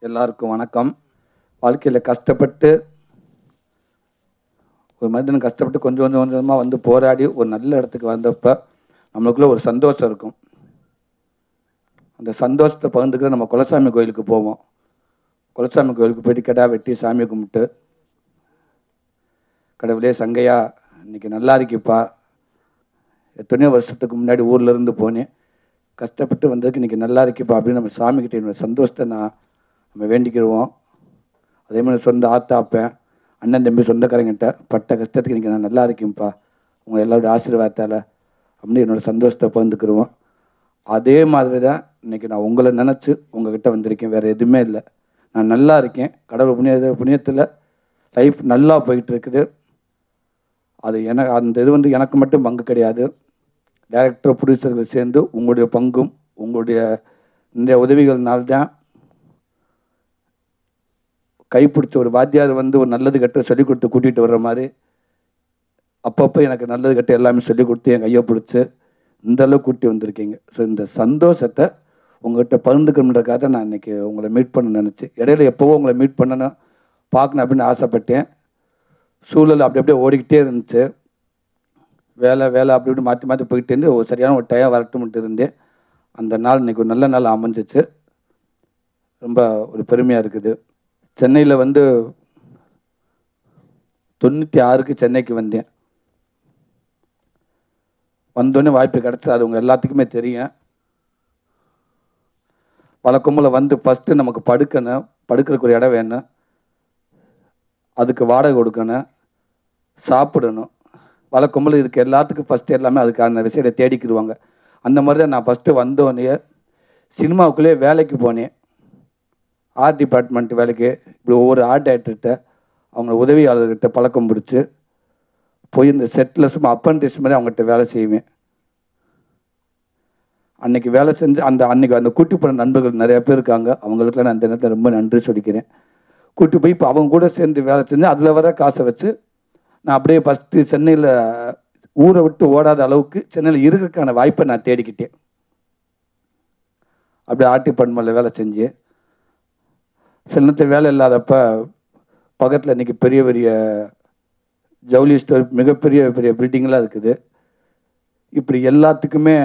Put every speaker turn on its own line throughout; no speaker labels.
எல்லாருக்கும் வணக்கம் வாழ்க்கையில் கஷ்டப்பட்டு ஒரு மனிதன் கஷ்டப்பட்டு கொஞ்சம் கொஞ்சம் கொஞ்சமாக வந்து போராடி ஒரு நல்ல இடத்துக்கு வந்தப்ப நம்மளுக்குள்ள ஒரு சந்தோஷம் இருக்கும் அந்த சந்தோஷத்தை பகிர்ந்துக்கிற நம்ம குலசாமி கோயிலுக்கு போவோம் குலசாமி கோயிலுக்கு போயிட்டு கடா வெட்டி சாமி கும்பிட்டு கடவுளே சங்கையா இன்னைக்கு நல்லா இருக்கிப்பா எத்தனையோ வருஷத்துக்கு முன்னாடி ஊர்ல இருந்து போனேன் கஷ்டப்பட்டு வந்ததுக்கு இன்னைக்கு நல்லா இருக்கிப்பா அப்படின்னு நம்ம சாமி கிட்ட என்னோட சந்தோஷத்தை நான் நம்ம வேண்டிக்கிடுவோம் அதே மாதிரி சொந்த ஆத்தா அப்பேன் அண்ணன் தம்பி சொந்தக்காரங்கிட்ட பட்ட கஷ்டத்துக்கு இன்னைக்கு நான் நல்லா இருக்கேன்ப்பா உங்கள் எல்லாரோட ஆசீர்வாதத்தால் அப்படின்னு என்னோட சந்தோஷத்தை பகிர்ந்துக்கிடுவோம் அதே மாதிரி தான் இன்னைக்கு நான் உங்களை நினச்சி உங்ககிட்ட வந்திருக்கேன் வேறு எதுவுமே இல்லை நான் நல்லா இருக்கேன் கடவுள் புண்ணிய புண்ணியத்தில் லைஃப் நல்லா போயிட்டு இருக்குது அது எனக்கு அந்த இது வந்து எனக்கு மட்டும் பங்கு கிடையாது டைரக்டர் ப்ரொடியூசர்கள் சேர்ந்து உங்களுடைய பங்கும் உங்களுடைய இந்த உதவிகள்னால்தான் கைப்பிடிச்ச ஒரு வாத்தியார் வந்து ஒரு நல்லது கெட்ட சொல்லி கொடுத்து கூட்டிகிட்டு வர்ற மாதிரி அப்பப்போ எனக்கு நல்லது கெட்ட எல்லாமே சொல்லி கொடுத்து என் கையை பிடிச்சி இந்த அளவுக்கு கூட்டி வந்திருக்கீங்க ஸோ இந்த சந்தோஷத்தை உங்கள்கிட்ட பகிர்ந்துக்கணுன்றக்காக நான் இன்னைக்கு உங்களை மீட் பண்ண நினச்சி இடையில எப்போவோ உங்களை மீட் பண்ணணும் பார்க்கணும் அப்படின்னு ஆசைப்பட்டேன் சூழல் அப்படி அப்படியே ஓடிக்கிட்டே இருந்துச்சு வேலை வேலை அப்படி இப்படி மாற்றி மாற்றி போயிட்டே இருந்து ஒரு சரியான ஒரு டயம் வரட்டும்ட்டு இருந்தேன் அந்த நாள் இன்னைக்கு ஒரு நல்ல நாள் அமைஞ்சிச்சு ரொம்ப ஒரு பெருமையாக இருக்குது சென்னையில் வந்து தொண்ணூற்றி ஆறுக்கு சென்னைக்கு வந்தேன் வந்தோடனே வாய்ப்பு கிடச்சி அது உங்கள் எல்லாத்துக்குமே தெரியும் வழக்கம்போல் வந்து ஃபஸ்ட்டு நமக்கு படுக்கணும் படுக்கிறதுக்கு ஒரு இடம் வேணும் அதுக்கு வாடகை கொடுக்கணும் சாப்பிடணும் வழக்கம்போல் இதுக்கு எல்லாத்துக்கும் ஃபஸ்ட்டு எல்லாமே அதுக்கான விஷயத்தை தேடிக்கிடுவாங்க அந்த மாதிரி தான் நான் ஃபஸ்ட்டு வந்தோடனே சினிமாவுக்குள்ளே வேலைக்கு போனேன் ஆர்ட் டிபார்ட்மெண்ட் வேலைக்கு இப்படி ஒவ்வொரு ஆர்ட் டேரக்டர்கிட்ட அவங்க உதவியாளர்கிட்ட பழக்கம் பிடிச்சி போய் இந்த செட்டில் சும்மா அப்பன்டிஸ் மாதிரி அவங்ககிட்ட வேலை செய்வேன் அன்னைக்கு வேலை செஞ்சு அந்த அன்னைக்கு அந்த கூட்டி போன நண்பர்கள் நிறைய பேர் இருக்காங்க அவங்களுக்குலாம் நான் இந்த நேரத்தில் ரொம்ப நன்றி சொல்லிக்கிறேன் கூட்டி போய் இப்போ அவங்க கூட சேர்ந்து வேலை செஞ்சு அதில் வர காசை வச்சு நான் அப்படியே ஃபஸ்ட்டு சென்னையில் ஊரை விட்டு ஓடாத அளவுக்கு சென்னையில் இருக்கிறதுக்கான வாய்ப்பை நான் தேடிக்கிட்டேன் அப்படியே ஆர்ட் டிபார்ட்மெண்ட்டில் வேலை செஞ்சு சில நேரத்தில் வேலை இல்லாதப்ப பக்கத்தில் இன்றைக்கி பெரிய பெரிய ஜவுளி ஸ்டோர் மிகப்பெரிய பெரிய பில்டிங்லாம் இருக்குது இப்படி எல்லாத்துக்குமே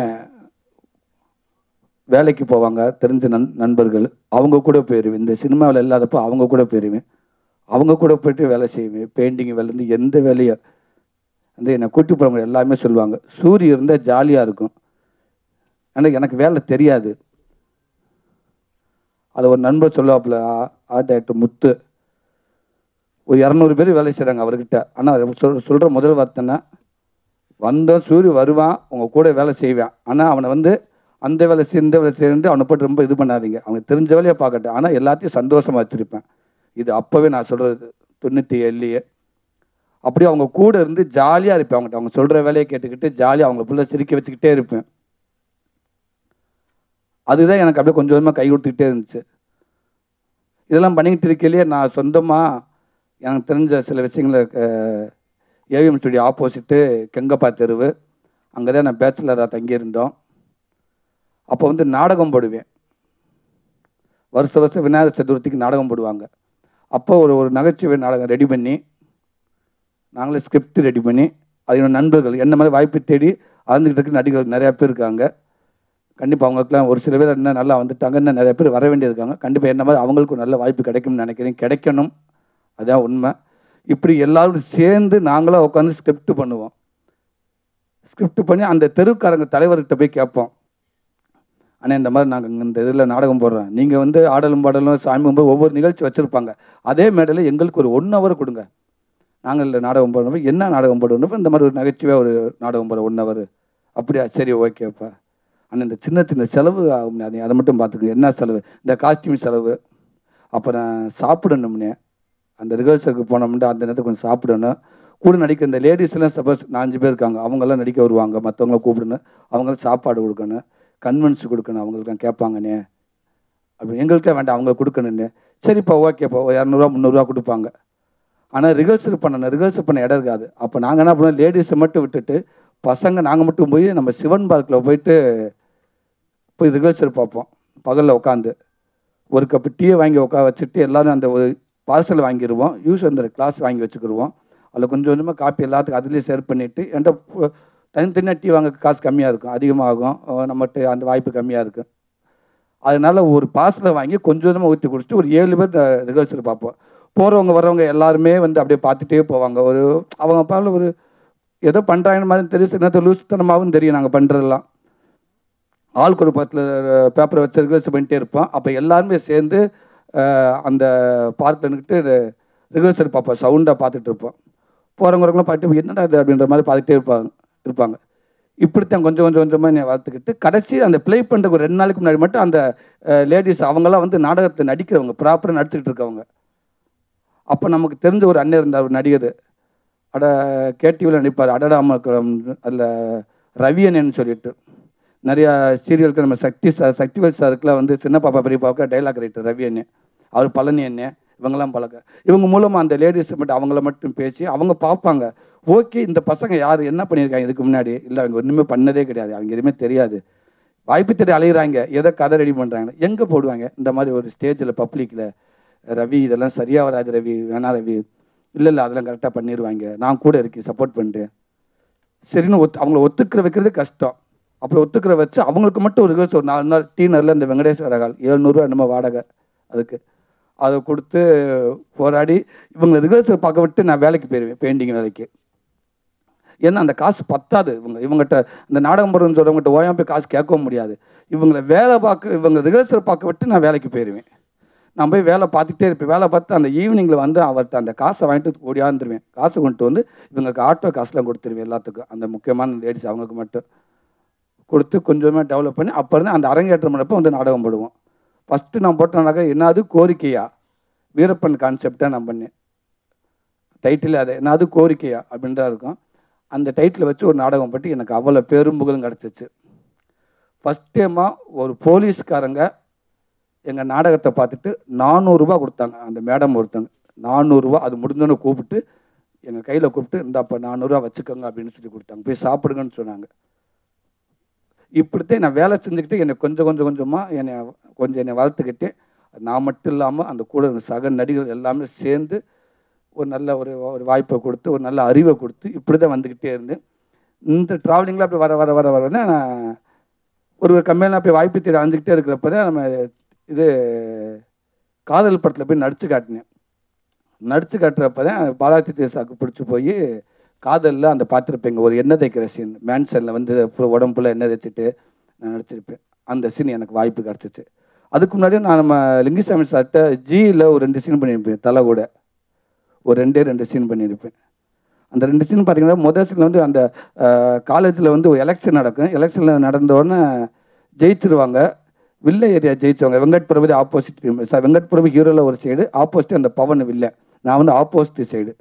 வேலைக்கு போவாங்க தெரிஞ்ச நண் நண்பர்கள் அவங்க கூட போயிடுவேன் இந்த சினிமாவில் இல்லாதப்போ அவங்க கூட போயிடுவேன் அவங்க கூட போயிட்டு வேலை செய்வேன் பெயிண்டிங் வேலையிலேருந்து எந்த வேலையை வந்து என்னை கூட்டி போகிறவங்க எல்லாமே சொல்லுவாங்க சூரிய இருந்தால் ஜாலியாக இருக்கும் ஆனால் எனக்கு வேலை தெரியாது அதை ஒரு நண்பர் சொல்லுவாப்புல ஆர்ட் டைரக்டர் முத்து ஒரு இரநூறு பேர் வேலை செய்கிறாங்க அவர்கிட்ட ஆனால் சொல் சொல்கிற முதல் வார்த்தைன்னா வந்தோம் சூரிய வருவான் உங்கள் கூட வேலை செய்வேன் ஆனால் அவனை வந்து அந்த வேலை செய் இந்த வேலை செய்யறது அவனை போட்டு ரொம்ப இது பண்ணாதீங்க அவங்க தெரிஞ்ச வேலையை பார்க்கட்டும் ஆனால் எல்லாத்தையும் சந்தோஷமாக வச்சுருப்பேன் இது அப்போவே நான் சொல்கிறது தொண்ணூற்றி ஏழுலேயே அப்படியே அவங்க கூட இருந்து ஜாலியாக இருப்பேன் அவங்ககிட்ட அவங்க சொல்கிற வேலையை கேட்டுக்கிட்டு ஜாலியாக அவங்க பிள்ளை சிரிக்க வச்சுக்கிட்டே இருப்பேன் அதுதான் எனக்கு அப்படியே கொஞ்சம் கொஞ்சமாக கை கொடுத்துக்கிட்டே இருந்துச்சு இதெல்லாம் பண்ணிக்கிட்டு இருக்கையிலேயே நான் சொந்தமாக எனக்கு தெரிஞ்ச சில விஷயங்களை ஏவிஎம் ஸ்டுடியோ ஆப்போசிட்டு கெங்கப்பா தெருவு அங்கே தான் நான் பேச்சுலராக தங்கியிருந்தோம் அப்போ வந்து நாடகம் போடுவேன் வருஷ வருஷம் விநாயகர் சதுர்த்திக்கு நாடகம் போடுவாங்க அப்போ ஒரு ஒரு நகைச்சுவை நாடகம் ரெடி பண்ணி நாங்களே ஸ்கிரிப்ட் ரெடி பண்ணி அது என்னோட நண்பர்கள் என்ன மாதிரி வாய்ப்பு தேடி அறந்துக்கிட்டு இருக்க நடிகர்கள் நிறையா பேர் இருக்காங்க கண்டிப்பாக அவங்களுக்குலாம் ஒரு சில பேர் என்ன நல்லா வந்துட்டாங்க இன்னும் நிறைய பேர் வர வேண்டியிருக்காங்க கண்டிப்பாக என்ன மாதிரி அவங்களுக்கு ஒரு நல்ல வாய்ப்பு கிடைக்கும்னு நினைக்கிறேன் கிடைக்கணும் அதான் உண்மை இப்படி எல்லாரும் சேர்ந்து நாங்களாம் உட்காந்து ஸ்கிரிப்ட் பண்ணுவோம் ஸ்கிரிப்ட் பண்ணி அந்த தெருக்காரங்க தலைவர்கிட்ட போய் கேட்போம் ஆனால் இந்த மாதிரி நாங்கள் இந்த இதில் நாடகம் போடுறோம் நீங்கள் வந்து ஆடலும் பாடலும் சாமி கும்பிடு ஒவ்வொரு நிகழ்ச்சி வச்சுருப்பாங்க அதே மேடையில் எங்களுக்கு ஒரு ஒன் ஹவர் கொடுங்க நாங்கள் இல்லை நாடகம் போடணும் என்ன நாடகம் போடணும் இந்த மாதிரி ஒரு நகைச்சுவையாக ஒரு நாடகம் போடுற ஒன் ஹவர் அப்படியா சரி ஓகேப்பா ஆனால் இந்த சின்ன சின்ன செலவு ஆகும் அதை அதை மட்டும் பார்த்துக்கோங்க என்ன செலவு இந்த காஸ்டியூம் செலவு அப்புறம் சாப்பிடணும்னே அந்த ரிஹர்சலுக்கு போனோம்னா அந்த நேரத்துக்கு கொஞ்சம் சாப்பிடணும் கூட நடிக்க இந்த லேடிஸ்லாம் சப்போஸ் நாலஞ்சு பேர் இருக்காங்க அவங்கெல்லாம் நடிக்க வருவாங்க மற்றவங்கள கூப்பிடணும் அவங்களுக்கு சாப்பாடு கொடுக்கணும் கன்வென்ஸ் கொடுக்கணும் அவங்களுக்கு கேட்பாங்கண்ணே அப்படி எங்களுக்கே வேண்டாம் அவங்க கொடுக்கணுன்னு சரிப்பா ஓகேப்பா இரநூறுவா முந்நூறுரூவா கொடுப்பாங்க ஆனால் ரிஹர்சல் பண்ணணும் ரிஹர்சல் பண்ண இடம் இருக்காது அப்போ நாங்கள் என்ன பண்ணுவோம் லேடிஸை மட்டும் விட்டுட்டு பசங்க நாங்கள் மட்டும் போய் நம்ம சிவன் பார்க்கில் போயிட்டு போய் ரிஹர்சல் பார்ப்போம் பகலில் உட்காந்து ஒரு கப்பு டீயை வாங்கி உட்கார வச்சுட்டு எல்லாரும் அந்த ஒரு பார்சல் வாங்கிடுவோம் யூஸ் அந்த கிளாஸ் வாங்கி வச்சுக்கிடுவோம் அதில் கொஞ்சம் கொஞ்சமாக காப்பி எல்லாத்துக்கும் அதுலேயே ஷேர் பண்ணிவிட்டு என்கிட்ட பு- தனித்தனியாக டீ வாங்க காசு கம்மியாக இருக்கும் அதிகமாகும் அஹ் நம்மகிட்ட அந்த வாய்ப்பு கம்மியாக இருக்கும் அதனால ஒரு பார்சலை வாங்கி கொஞ்சம் கொஞ்சமாக ஊற்றி குடிச்சிட்டு ஒரு ஏழு பேர் ரிஹர்சல் பார்ப்போம் போகிறவங்க வர்றவங்க எல்லாருமே வந்து அப்படியே பார்த்துட்டே போவாங்க ஒரு அவங்க பாவில் ஒரு ஏதோ பண்ணுறாங்க மாதிரி தெரியும் சில நேரத்தில் லூசுத்தனமாகவும் தெரியும் நாங்கள் பண்ணுறதெல்லாம் ஆளுக்கு ஒரு பத்தில் பேப்பரை வச்சு ரிஹர்சல் பண்ணிட்டே இருப்போம் அப்போ எல்லாருமே சேர்ந்து அஹ், அந்த பார்க்கில் நின்றுட்டு ரிஹர்சல் பார்ப்போம் சவுண்டாக பார்த்துட்டு இருப்போம் போகிறவங்களுக்குலாம் பார்த்துட்டு என்னடா இது அப்படின்ற மாதிரி பார்த்துட்டே இருப்பாங்க இருப்பாங்க இப்படித்தான் கொஞ்சம் கொஞ்சம் கொஞ்சமாக என்னை வளர்த்துக்கிட்டு கடைசி அந்த ப்ளே பண்ணுறதுக்கு ஒரு ரெண்டு நாளைக்கு முன்னாடி மட்டும் அந்த லேடிஸ் அவங்கெல்லாம் வந்து நாடகத்தை நடிக்கிறவங்க ப்ராப்பராக நடிச்சுக்கிட்டு இருக்கவங்க அப்போ நமக்கு தெரிஞ்ச ஒரு அண்ணன் இருந்தார் ஒரு நடிகர் அட கேடிவியில் நடிப்பார் அடடாமக்குளம் அதில் ரவியனன்னு சொல்லிட்டு நிறையா சீரியலுக்கு நம்ம சக்தி சார் சக்திவேல் சாருக்குலாம் வந்து சின்ன பாப்பா பெரிய பாப்பாவுக்கு டைலாக் ரைட்டர் ரவி அண்ணே அவர் பழனி அண்ணே இவங்கெல்லாம் பழக்க இவங்க மூலமாக அந்த லேடிஸ் மட்டும் அவங்கள மட்டும் பேசி அவங்க பார்ப்பாங்க ஓகே இந்த பசங்க யார் என்ன பண்ணியிருக்காங்க இதுக்கு முன்னாடி இல்லை அவங்க ஒன்றுமே பண்ணதே கிடையாது அவங்க எதுவுமே தெரியாது வாய்ப்பு தேடி அலையிறாங்க எதை கதை ரெடி பண்ணுறாங்க எங்கே போடுவாங்க இந்த மாதிரி ஒரு ஸ்டேஜில் பப்ளிக்கில் ரவி இதெல்லாம் சரியாக வராது ரவி வேணா ரவி இல்லை இல்லை அதெல்லாம் கரெக்டாக பண்ணிடுவாங்க நான் கூட இருக்கேன் சப்போர்ட் பண்ணுறேன் சரின்னு ஒத்து அவங்கள ஒத்துக்கிற வைக்கிறது கஷ்டம் அப்புறம் ஒத்துக்கிற வச்சு அவங்களுக்கு மட்டும் ஒரு ரிஹர்சல் ஒரு நாலு நாள் டீனரில் இந்த வெங்கடேஸ்வர கால் ஏழ்நூறுவா என்னமோ வாடகை அதுக்கு அதை கொடுத்து போராடி இவங்களை ரிஹர்சல் பார்க்க விட்டு நான் வேலைக்கு போயிடுவேன் பெயிண்டிங் வேலைக்கு ஏன்னா அந்த காசு பத்தாது இவங்க இவங்ககிட்ட இந்த நாடகம் போடுறதுன்னு சொல்கிறவங்ககிட்ட ஓயாம போய் காசு கேட்கவும் முடியாது இவங்களை வேலை பார்க்க இவங்க ரிஹர்சல் பார்க்க விட்டு நான் வேலைக்கு போயிடுவேன் நான் போய் வேலை பார்த்துட்டே இருப்பேன் வேலை பார்த்து அந்த ஈவினிங்கில் வந்து அவர்கிட்ட அந்த காசை வாங்கிட்டு ஓடியாந்துருவேன் காசு கொண்டு வந்து இவங்களுக்கு ஆட்டோ காசுலாம் கொடுத்துருவேன் எல்லாத்துக்கும் அந்த முக்கியமான லேடிஸ் அவங்களுக்கு மட்டும் கொடுத்து கொஞ்சமாக டெவலப் பண்ணி அப்போ இருந்து அந்த அரங்கேற்றம் பண்ணப்போ வந்து நாடகம் போடுவோம் ஃபஸ்ட்டு நான் போட்ட நாடகம் என்னது கோரிக்கையா வீரப்பன் கான்செப்டாக நான் பண்ணேன் டைட்டில் அது என்னது கோரிக்கையா அப்படின்றா இருக்கும் அந்த டைட்டில் வச்சு ஒரு நாடகம் பற்றி எனக்கு அவ்வளோ பேரும் புகழும் கிடச்சிச்சு ஃபஸ்ட் டைமாக ஒரு போலீஸ்காரங்க எங்கள் நாடகத்தை பார்த்துட்டு நானூறுரூபா கொடுத்தாங்க அந்த மேடம் ஒருத்தங்க நானூறுரூவா அது முடிஞ்சோன்னு கூப்பிட்டு எங்கள் கையில் கூப்பிட்டு இந்தாப்பா நானூறுரூவா வச்சுக்கோங்க அப்படின்னு சொல்லி கொடுத்தாங்க போய் சாப்பிடுங்கன்னு சொன்னாங்க இப்படித்தான் நான் வேலை செஞ்சுக்கிட்டு என்னை கொஞ்சம் கொஞ்சம் கொஞ்சமாக என்னை கொஞ்சம் என்னை வளர்த்துக்கிட்டு நான் மட்டும் இல்லாமல் அந்த கூட இருந்த சக நடிகர்கள் எல்லாமே சேர்ந்து ஒரு நல்ல ஒரு ஒரு வாய்ப்பை கொடுத்து ஒரு நல்ல அறிவை கொடுத்து இப்படி தான் வந்துக்கிட்டே இருந்தேன் இந்த ட்ராவலிங்கில் அப்படி வர வர வர வர தான் நான் ஒரு ஒரு கம்மியான அப்படி வாய்ப்பு தேடி அலைஞ்சிக்கிட்டே இருக்கிறப்ப தான் நம்ம இது காதல் படத்தில் போய் நடிச்சு காட்டினேன் நடிச்சு காட்டுறப்ப தான் பாலாஜி தேசாக்கு பிடிச்சி போய் காதலில் அந்த பார்த்துருப்பேங்க ஒரு எண்ணெய் தைக்கிற சீன் மேன்சனில் வந்து அப்புறம் உடம்புல எண்ணெய் தைச்சிட்டு நான் நடிச்சிருப்பேன் அந்த சீன் எனக்கு வாய்ப்பு கிடச்சிச்சு அதுக்கு முன்னாடி நான் நம்ம லிங்கிசாமி சார்கிட்ட ஜியில் ஒரு ரெண்டு சீன் பண்ணியிருப்பேன் தலை கூட ஒரு ரெண்டே ரெண்டு சீன் பண்ணியிருப்பேன் அந்த ரெண்டு சீன் பார்த்தீங்கன்னா முதல் சீன் வந்து அந்த காலேஜில் வந்து ஒரு எலெக்ஷன் நடக்கும் எலெக்ஷனில் நடந்த உடனே ஜெயிச்சிருவாங்க வில்ல ஏரியா ஜெயிச்சவங்க வெங்கட் பிரபு ஆப்போசிட் சார் வெங்கட் பிரபு ஹீரோவில் ஒரு சைடு ஆப்போசிட் அந்த பவன் வில்ல நான் வந்து ஆப்போசிட் சைடு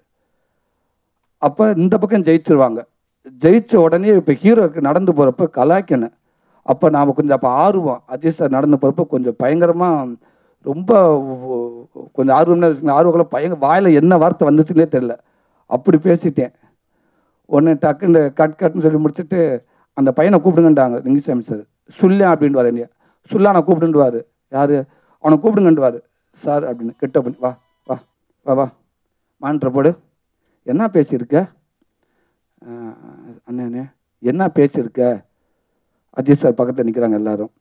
அப்போ இந்த பக்கம் ஜெயிச்சிருவாங்க ஜெயிச்ச உடனே இப்போ ஹீரோக்கு நடந்து போகிறப்ப கலாய்க்கணும் அப்போ நாம் கொஞ்சம் அப்போ ஆர்வம் அஜய் சார் நடந்து போகிறப்ப கொஞ்சம் பயங்கரமாக ரொம்ப ஒ- கொஞ்சம் ஆர்வம்னா ஆர்வங்களை பயங்க வாயில் என்ன வார்த்தை வந்துச்சுன்னே தெரில அப்படி பேசிட்டேன் உடனே டக்குன்னு கட் கட்னு சொல்லி முடிச்சுட்டு அந்த பையனை கூப்பிடுங்கன்றாங்க லிங்கிசாமி சார் சுல்லியா அப்படின்ட்டு என்னைய சுல்லா நான் கூப்பிடுன்டுவார் யார் அவனை கூப்பிடுங்கன்டுவார் சார் அப்படின்னு கிட்ட பண்ணி வா வா வா வா மான்ற போடு என்ன பேசியிருக்க ஆஹ், அண்ணே அண்ணே என்ன பேசியிருக்க அஜித் சார் பக்கத்தில் நிற்கிறாங்க எல்லாரும்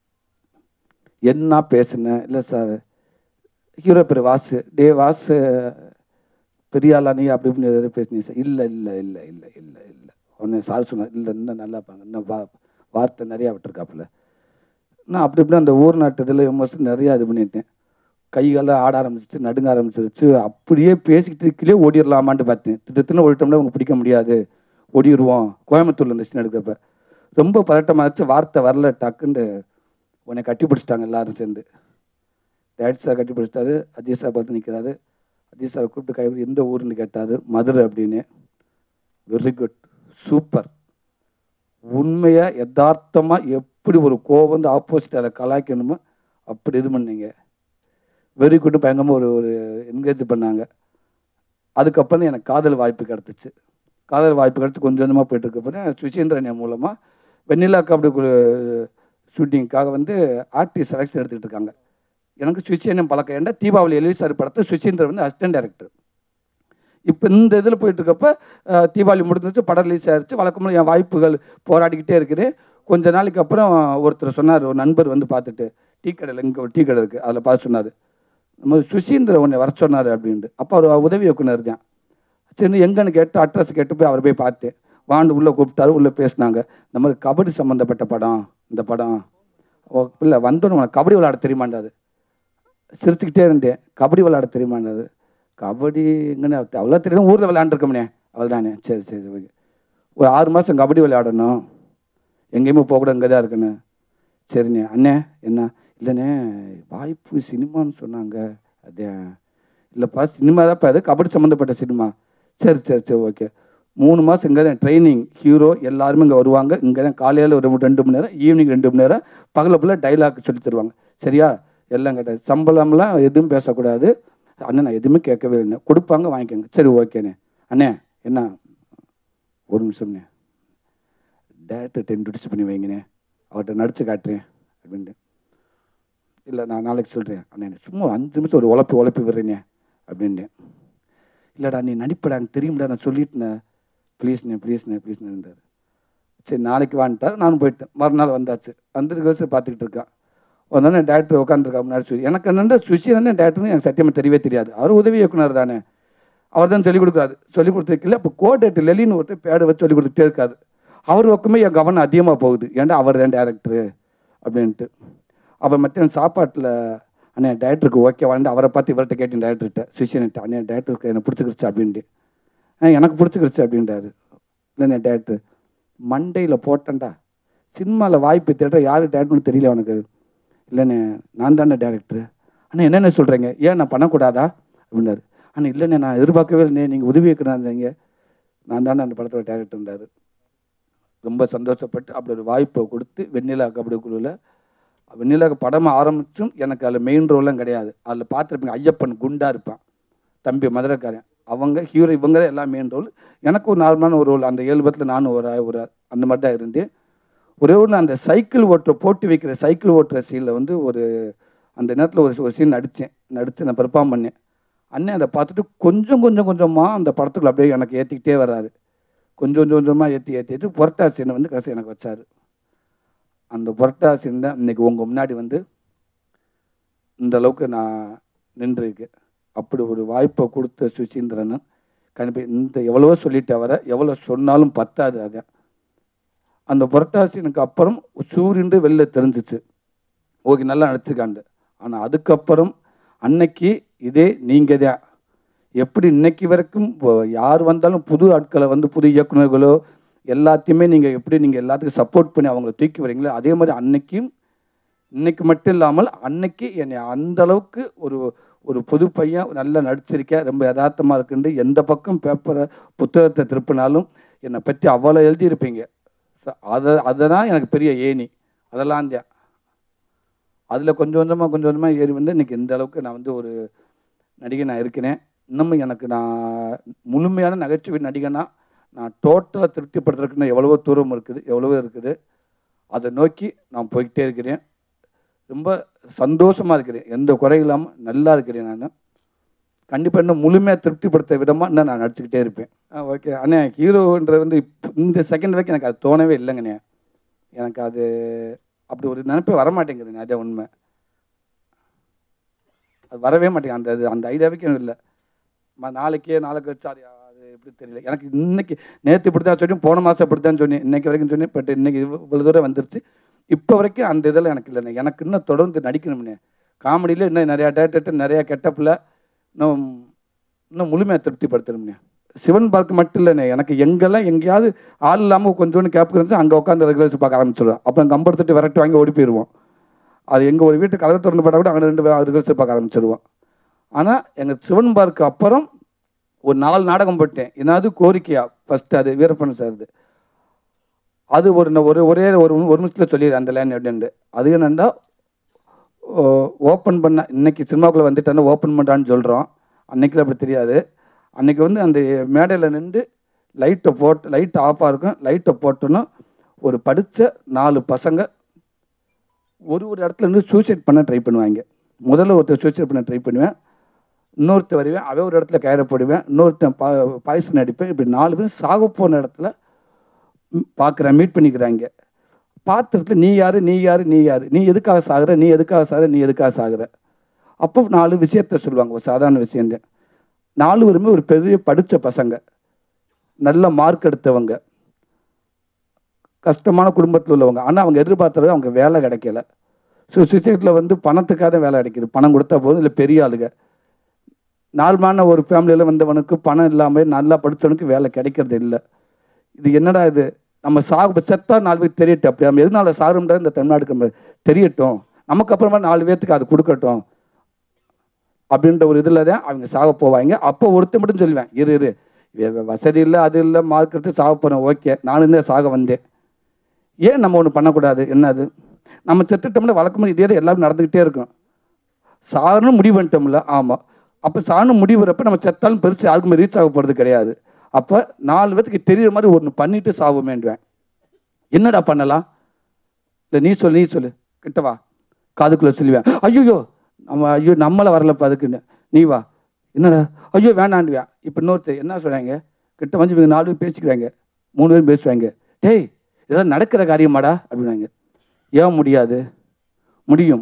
என்ன பேசுனேன் இல்லை சார் ஹீரோ பேர் வாசு டே வாசு பெரிய ஆளா நீ அப்படி இப்படின்னு எதாவது பேசுனீங்க சார் இல்லை இல்லை இல்லை இல்லை இல்லை இல்லை உடனே சார் சொன்னார் இல்லை இன்னும் நல்லா பாங்க இன்னும் வா வார்த்தை நிறையா விட்டுருக்காப்புல நான் அப்படி இப்படி அந்த ஊர் நாட்டு இதில் விமர்சனம் நிறையா இது பண்ணிட்டேன் கைகாலம் ஆட ஆரம்பிச்சிச்சு நடுங்க ஆரம்பிச்சிருச்சு அப்படியே பேசிக்கிட்டு இருக்கலே ஓடிடலாமான்ட்டு பார்த்தேன் திட்டத்தின்னு ஓடிட்டோம்னா அவங்க பிடிக்க முடியாது ஓடிடுவோம் கோயம்புத்தூர்ல இந்த சீன் எடுக்கிறப்ப ரொம்ப பதட்டமாச்சு வார்த்தை வரல டக்குன்னு உன்னை கட்டி பிடிச்சிட்டாங்க எல்லாரும் சேர்ந்து டேட் சார் கட்டி பிடிச்சிட்டாரு அஜய் சார் பார்த்து நிற்கிறாரு அஜய் சார் கூப்பிட்டு கை எந்த ஊருன்னு கேட்டார் மதுரை அப்படின்னு வெரி குட் சூப்பர் உண்மையாக யதார்த்தமாக எப்படி ஒரு கோவம் வந்து ஆப்போசிட் அதை கலாய்க்கணுமோ அப்படி இது பண்ணீங்க வெரி குட் பயங்கரமாக ஒரு ஒரு என்கரேஜ் பண்ணாங்க அதுக்கப்புறம் தான் எனக்கு காதல் வாய்ப்பு கிடச்சிச்சு காதல் வாய்ப்பு கிடச்சி கொஞ்சம் கொஞ்சமாக போயிட்டு இருக்கப்ப சுசீந்திரன் மூலமாக வெண்ணிலா கபடி ஷூட்டிங்க்காக வந்து ஆர்டிஸ்ட் செலெக்ஷன் எடுத்துக்கிட்டு இருக்காங்க எனக்கு சுவிச்சேனம் பழக்கம் ஏன்டா தீபாவளி எலிவி சார் படத்தை சுசீந்திரன் வந்து அசிஸ்டன்ட் டைரக்டர் இப்போ இந்த இதில் போயிட்டு இருக்கப்ப அஹ், தீபாவளி முடிஞ்சிச்சு படம் ரிலீஸ் ஆயிடுச்சு வழக்கமாக என் வாய்ப்புகள் போராடிக்கிட்டே இருக்கிறேன் கொஞ்ச நாளைக்கு அப்புறம் ஒருத்தர் சொன்னார் ஒரு நண்பர் வந்து பார்த்துட்டு டீ கடையில் இங்கே ஒரு டீ கடை இருக்குது அதில் பார்த்து சொன்னார் நம்ம சுசீந்திர உன்னை வர சொன்னார் அப்படின்ட்டு அப்போ அவர் உதவி இயக்குனர் தான் சரி எங்கன்னு கேட்டு அட்ரஸ் கேட்டு போய் அவரை போய் பார்த்தேன் வாண்டு உள்ளே கூப்பிட்டாரு உள்ளே பேசினாங்க இந்த மாதிரி கபடி சம்மந்தப்பட்ட படம் இந்த படம் ஓ இல்லை வந்தோன்னு உனக்கு கபடி விளையாட தெரியுமாண்டாரு சிரிச்சுக்கிட்டே இருந்தேன் கபடி விளையாட தெரியுமாண்டாரு கபடி எங்கன்னு அவ்வளோ தெரியும் ஊரில் விளையாண்டுருக்கோம்னே அவள் தானே சரி சரி ஓகே ஒரு ஆறு மாதம் கபடி விளையாடணும் எங்கேயுமே போகக்கூடாது இங்கே தான் இருக்கணும் சரிண்ணே அண்ணே என்ன இல்லைண்ணே வாய்ப்பு சினிமான்னு சொன்னாங்க அதே இல்லைப்பா சினிமா தான்ப்பா அது கபடி சம்மந்தப்பட்ட சினிமா சரி சரி சரி ஓகே மூணு மாதம் இங்கே தான் ட்ரைனிங் ஹீரோ எல்லாருமே இங்கே வருவாங்க இங்கே தான் காலையில் ஒரு ரெண்டு மணி நேரம் ஈவினிங் ரெண்டு மணி நேரம் பகல ஃபுல்லாக டைலாக் சொல்லி தருவாங்க சரியா எல்லாம் கிடையாது சம்பளம்லாம் எதுவும் பேசக்கூடாது அண்ணன் நான் எதுவுமே கேட்கவே இல்லை கொடுப்பாங்க வாங்கிக்கோங்க சரி ஓகேண்ணே அண்ணே என்ன ஒரு நிமிஷம்ண்ணே டேரக்டர் இன்ட்ரடியூஸ் பண்ணி வைங்கண்ணே அவர்கிட்ட நடிச்சு காட்டுறேன் அப்படின்ட்டு இல்லை நான் நாளைக்கு சொல்கிறேன் அண்ணே சும்மா அஞ்சு நிமிஷம் ஒரு உழப்பி உழப்பி விடுறேனே அப்படின்ட்டேன் இல்லைடா நீ நடிப்படா எனக்கு தெரியும்டா நான் சொல்லிட்டேன் ப்ளீஸ்ண்ணே ப்ளீஸ்ண்ணே ப்ளீஸ்ண்ணேன்றார் சரி நாளைக்கு வான்ட்டார் நானும் போயிட்டேன் மறுநாள் வந்தாச்சு வந்துருக்கு வச்சு பார்த்துக்கிட்டு இருக்கான் வந்தோடனே டேரக்டர் உட்காந்துருக்கா முன்னாடி சொல்லி எனக்கு என்னென்ன சுஷி வந்து டேரக்டர்னு எனக்கு சத்தியமாக தெரியவே தெரியாது அவர் உதவி இயக்குனர் தானே அவர் தான் சொல்லிக் கொடுக்குறாரு சொல்லிக் கொடுத்துருக்கல இப்போ கோடேட்டு லெலின்னு ஒருத்தர் பேடு வச்சு சொல்லிக் கொடுத்துட்டே இருக்காரு அவர் பக்கமே என் கவனம் அதிகமாக போகுது ஏன்டா அவர் தான் டேரக்டரு அப்படின்ட்டு அவர் மத்தியம் சாப்பாட்டில் அண்ணே டேரக்டருக்கு ஓகே வாழ்ந்து அவரை பார்த்து இவர்கிட்ட கேட்டேன் டேரக்டர்கிட்ட சுஷியன்ட்ட அண்ணே டேரக்டருக்கு எனக்கு பிடிச்சிக்கிருச்சு அப்படின்ட்டு ஆ எனக்கு பிடிச்சிக்கிருச்சு அப்படின்றாரு இல்லைண்ணே டேரக்டர் மண்டையில் போட்டேன்டா சினிமாவில் வாய்ப்பு தேடுற யார் டேரக்டர்னு தெரியல உனக்கு இல்லைண்ணே நான் தானே டேரக்டர் அண்ணா என்னென்ன சொல்கிறீங்க ஏன் நான் பண்ணக்கூடாதா அப்படின்னாரு அண்ணா இல்லைண்ணே நான் எதிர்பார்க்கவே இல்லைண்ணே நீங்கள் உதவி இருக்கிறாங்க நான் தானே அந்த படத்தோட டேரக்டர்ன்றாரு ரொம்ப சந்தோஷப்பட்டு அப்படி ஒரு வாய்ப்பை கொடுத்து வெண்ணிலா கபடி குழுவில் வெண்ணிலா படம் ஆரம்பிச்சும் எனக்கு அதில் மெயின் ரோல்லாம் கிடையாது அதில் பார்த்துருப்பீங்க ஐயப்பன் குண்டா இருப்பான் தம்பி மதுரைக்காரன் அவங்க ஹீரோ இவங்க தான் எல்லாம் மெயின் ரோல் எனக்கு ஒரு நார்மலான ஒரு ரோல் அந்த ஏழு பத்தில் நானும் ஒரு ஒரு அந்த மாதிரி தான் இருந்தேன் ஒரே ஒரு அந்த சைக்கிள் ஓட்டுற போட்டி வைக்கிற சைக்கிள் ஓட்டுற சீனில் வந்து ஒரு அந்த நேரத்தில் ஒரு ஒரு சீன் நடித்தேன் நடித்து நான் பெர்ஃபார்ம் பண்ணேன் அண்ணன் அதை பார்த்துட்டு கொஞ்சம் கொஞ்சம் கொஞ்சமாக அந்த படத்துக்குள்ள அப்படியே எனக்கு ஏற்றிக்கிட்டே வர்றாரு கொஞ்சம் கொஞ்சம் கொஞ்சமாக ஏற்றி ஏற்றிட்டு புரட்டா சீனை வந்து கடைசி எனக்கு வச்சார் அந்த புரட்டா சீன் தான் இன்னைக்கு உங்கள் முன்னாடி வந்து இந்த அளவுக்கு நான் நின்றுருக்கேன் அப்படி ஒரு வாய்ப்பை கொடுத்த சுசீந்திரன் கண்டிப்பாக இந்த எவ்வளவோ சொல்லிட்டு வர எவ்வளோ சொன்னாலும் பத்தாது அதான் அந்த புரட்டாசினுக்கு அப்புறம் சூரியன்று வெளில தெரிஞ்சிச்சு ஓகே நல்லா நடிச்சுக்காண்டு ஆனால் அதுக்கப்புறம் அன்னைக்கு இதே நீங்கள் தான் எப்படி இன்னைக்கு வரைக்கும் இப்போ யார் வந்தாலும் புது ஆட்களை வந்து புது இயக்குனர்களோ எல்லாத்தையுமே நீங்கள் எப்படி நீங்கள் எல்லாத்துக்கும் சப்போர்ட் பண்ணி அவங்கள தூக்கி வரீங்களோ அதே மாதிரி அன்னைக்கும் இன்னைக்கு மட்டும் இல்லாமல் அன்னைக்கு என்னை அந்த அளவுக்கு ஒரு ஒரு புது பையன் நல்லா நடிச்சிருக்கேன் ரொம்ப யதார்த்தமாக இருக்குன்னு எந்த பக்கம் பேப்பரை புத்தகத்தை திருப்பினாலும் என்னை பற்றி அவ்வளோ எழுதியிருப்பீங்க ச- அதை அதெல்லாம் எனக்கு பெரிய ஏணி அதெல்லாம் தான் அதில் கொஞ்சம் கொஞ்சமாக கொஞ்சம் கொஞ்சமாக ஏறி வந்து இன்னைக்கு இந்த அளவுக்கு நான் வந்து ஒரு நடிகை நான் இருக்கிறேன் இன்னமும் எனக்கு நான் முழுமையான நகைச்சுவை நடிகனா நான் டோட்டலாக திருப்திப்படுத்துறதுக்குன்னு எவ்வளவோ தூரம் இருக்குது எவ்வளவோ இருக்குது அதை நோக்கி நான் போய்கிட்டே இருக்கிறேன் ரொம்ப சந்தோஷமாக இருக்கிறேன் எந்த குறை இல்லாமல் நல்லா இருக்கிறேன் நான் கண்டிப்பாக இன்னும் முழுமையாக திருப்திப்படுத்த விதமாக இன்னும் நான் நடிச்சுக்கிட்டே இருப்பேன் ஆ ஓகே அண்ணே ஹீரோன்றது வந்து இப்போ இந்த செகண்ட் வரைக்கும் எனக்கு அது தோணவே இல்லைங்கண்ணே எனக்கு அது அப்படி ஒரு நினைப்பே வரமாட்டேங்குதுங்க அதே உண்மை அது வரவே மாட்டேங்குது அந்த இது- அந்த ஐடியாவுக்கு எனக்கு இல்லை ம- நாளைக்கே நாளைக்கு வச்சு அது அது எப்படி தெரியல எனக்கு இன்னைக்கு நேற்று இப்படி தான் சொன்னேன் போன மாதம் இப்படி தான் சொன்னேன் இன்னைக்கு வரைக்கும் சொன்னேன் பட் இன்னைக்கு இவ்வ- இவ்வளவு தூரம் வந்துருச்சு இப்போ வரைக்கும் அந்த இதெல்லாம் எனக்கு இல்லைண்ணே எனக்கு இன்னும் தொடர்ந்து நடிக்கணும்ண்ணே காமெடியில் இன்னும் நிறையா டேரக்டர் நிறையா கெட்டப்பில் இன்னும் இன்னும் முழுமையாக திருப்திப்படுத்தணும்ண்ணே சிவன் பார்க் மட்டும் இல்லைண்ணே எனக்கு எங்கெல்லாம் எங்கேயாவது ஆள் இல்லாமல் கொஞ்சோண்டு கேப் இருந்துச்சு அங்கே உட்காந்து ரெகுலர்ஸ் பார்க்க ஆரம்பிச்சிடுவேன் அப்புறம் கம்பெடுத்துட்டு விரட்டி வாங்கி ஓடி போயிடுவோம் அது எங்கள் ஒரு வீட்டு கதவை திறந்து போட்டால் கூட அங்கே ரெண்டு ரெகுலர்ஸ் பார்க்க ஆரம்பிச்சிடுவோம் ஆனால் எங்கள் சிவன் பார்க்கு அப்புறம் ஒரு நாலு நாடகம் போட்டேன் என்னது கோரிக்கையா ஃபஸ்ட்டு அது வீரப்பன் சார்து அது ஒரு ந- ஒரு ஒரே ஒரு ஒரு நிமிஷத்தில் சொல்லிடுறேன் அந்த லைன் எப்படின்ட்டு அது என்னென்னா ஓப்பன் பண்ண இன்னைக்கு சினிமாக்குள்ளே வந்துட்டேன்னா ஓப்பன் பண்ணுறான்னு சொல்கிறோம் அன்னைக்கு அப்படி தெரியாது அன்னைக்கு வந்து அந்த மேடையில் நின்று லைட்டை போட்டு லைட் ஆஃபாக இருக்கும் லைட்டை போட்டோன்னா ஒரு படித்த நாலு பசங்க ஒரு ஒரு இடத்துல இருந்து சூசைட் பண்ண ட்ரை பண்ணுவாங்க முதல்ல ஒருத்தர் சூசைட் பண்ண ட்ரை பண்ணுவேன் இன்னொருத்தர் வருவேன் அவன் ஒரு இடத்துல கயிறை போடுவேன் இன்னொருத்தன் பா பாய்சன் அடிப்பேன் இப்படி நாலு பேரும் சாக போன இடத்துல பார்க்குறேன் மீட் பண்ணிக்கிறாங்க பாத்திரத்தில் நீ யாரு நீ யாரு நீ யாரு நீ எதுக்காக சாகுற நீ எதுக்காக சாகுற நீ எதுக்காக சாகுற அப்போ நாலு விஷயத்த சொல்லுவாங்க ஒரு சாதாரண விஷயந்தான் நாலு பேருமே ஒரு பெரிய படித்த பசங்க நல்ல மார்க் எடுத்தவங்க கஷ்டமான குடும்பத்தில் உள்ளவங்க ஆனால் அவங்க எதிர்பார்த்தது அவங்க வேலை கிடைக்கல ஸோ சுவிசைட்டில் வந்து பணத்துக்காக தான் வேலை கிடைக்குது பணம் கொடுத்தா போதும் இல்லை பெரிய ஆளுங்க நார்மலான ஒரு ஃபேமிலியில் வந்தவனுக்கு பணம் இல்லாமல் நல்லா படித்தவனுக்கு வேலை கிடைக்கிறது இல்லை இது என்னடா இது நம்ம சாகு செத்தா நாலு பேருக்கு தெரியட்டும் அப்படி நம்ம எதனால சாகுறோம்ன்ற இந்த தமிழ்நாடுக்கு நம்ம தெரியட்டும் நமக்கு அப்புறமா நாலு பேர்த்துக்கு அது கொடுக்கட்டும் அப்படின்ற ஒரு இதில் தான் அவங்க சாக போவாங்க அப்போ ஒருத்தர் மட்டும் சொல்லுவேன் இரு இரு வே- வே- வசதி இல்லை அது இல்லை மார்க் எடுத்து சாக போகிறேன் ஓகே நானும் தான் சாக வந்தேன் ஏன் நம்ம ஒன்று பண்ணக்கூடாது என்னது நம்ம செத்துட்டோம்னா வழக்கமாக இதே தான் எல்லாரும் நடந்துக்கிட்டே இருக்கும் சாகணும் முடிவு பண்ணிட்டோம்ல ஆமாம் அப்போ சாகணும் முடிவுறப்ப நம்ம செத்தாலும் பெருசு யாருக்குமே ரீச் ஆக போகிறது கிடையாது அப்போ நாலு பேத்துக்கு தெரியுற மாதிரி ஒன்று பண்ணிட்டு சாவோமேன்வேன் என்னடா பண்ணலாம் இல்லை நீ சொல்லு நீ சொல்லு கிட்ட வா காதுக்குள்ளே சொல்லுவேன் ஐயோ நம்ம ஐயோ நம்மளை வரலப்பா அதுக்குன்னு நீ வா என்னடா ஐயோ வேணாண்டுவேன் இப்போ இன்னொருத்தர் என்ன சொல்கிறாங்க கிட்ட வந்து இவங்க நாலு பேர் பேசிக்கிறாங்க மூணு பேரும் பேசுவாங்க டேய் இதெல்லாம் நடக்கிற காரியமாடா அப்படின்னாங்க ஏன் முடியாது முடியும்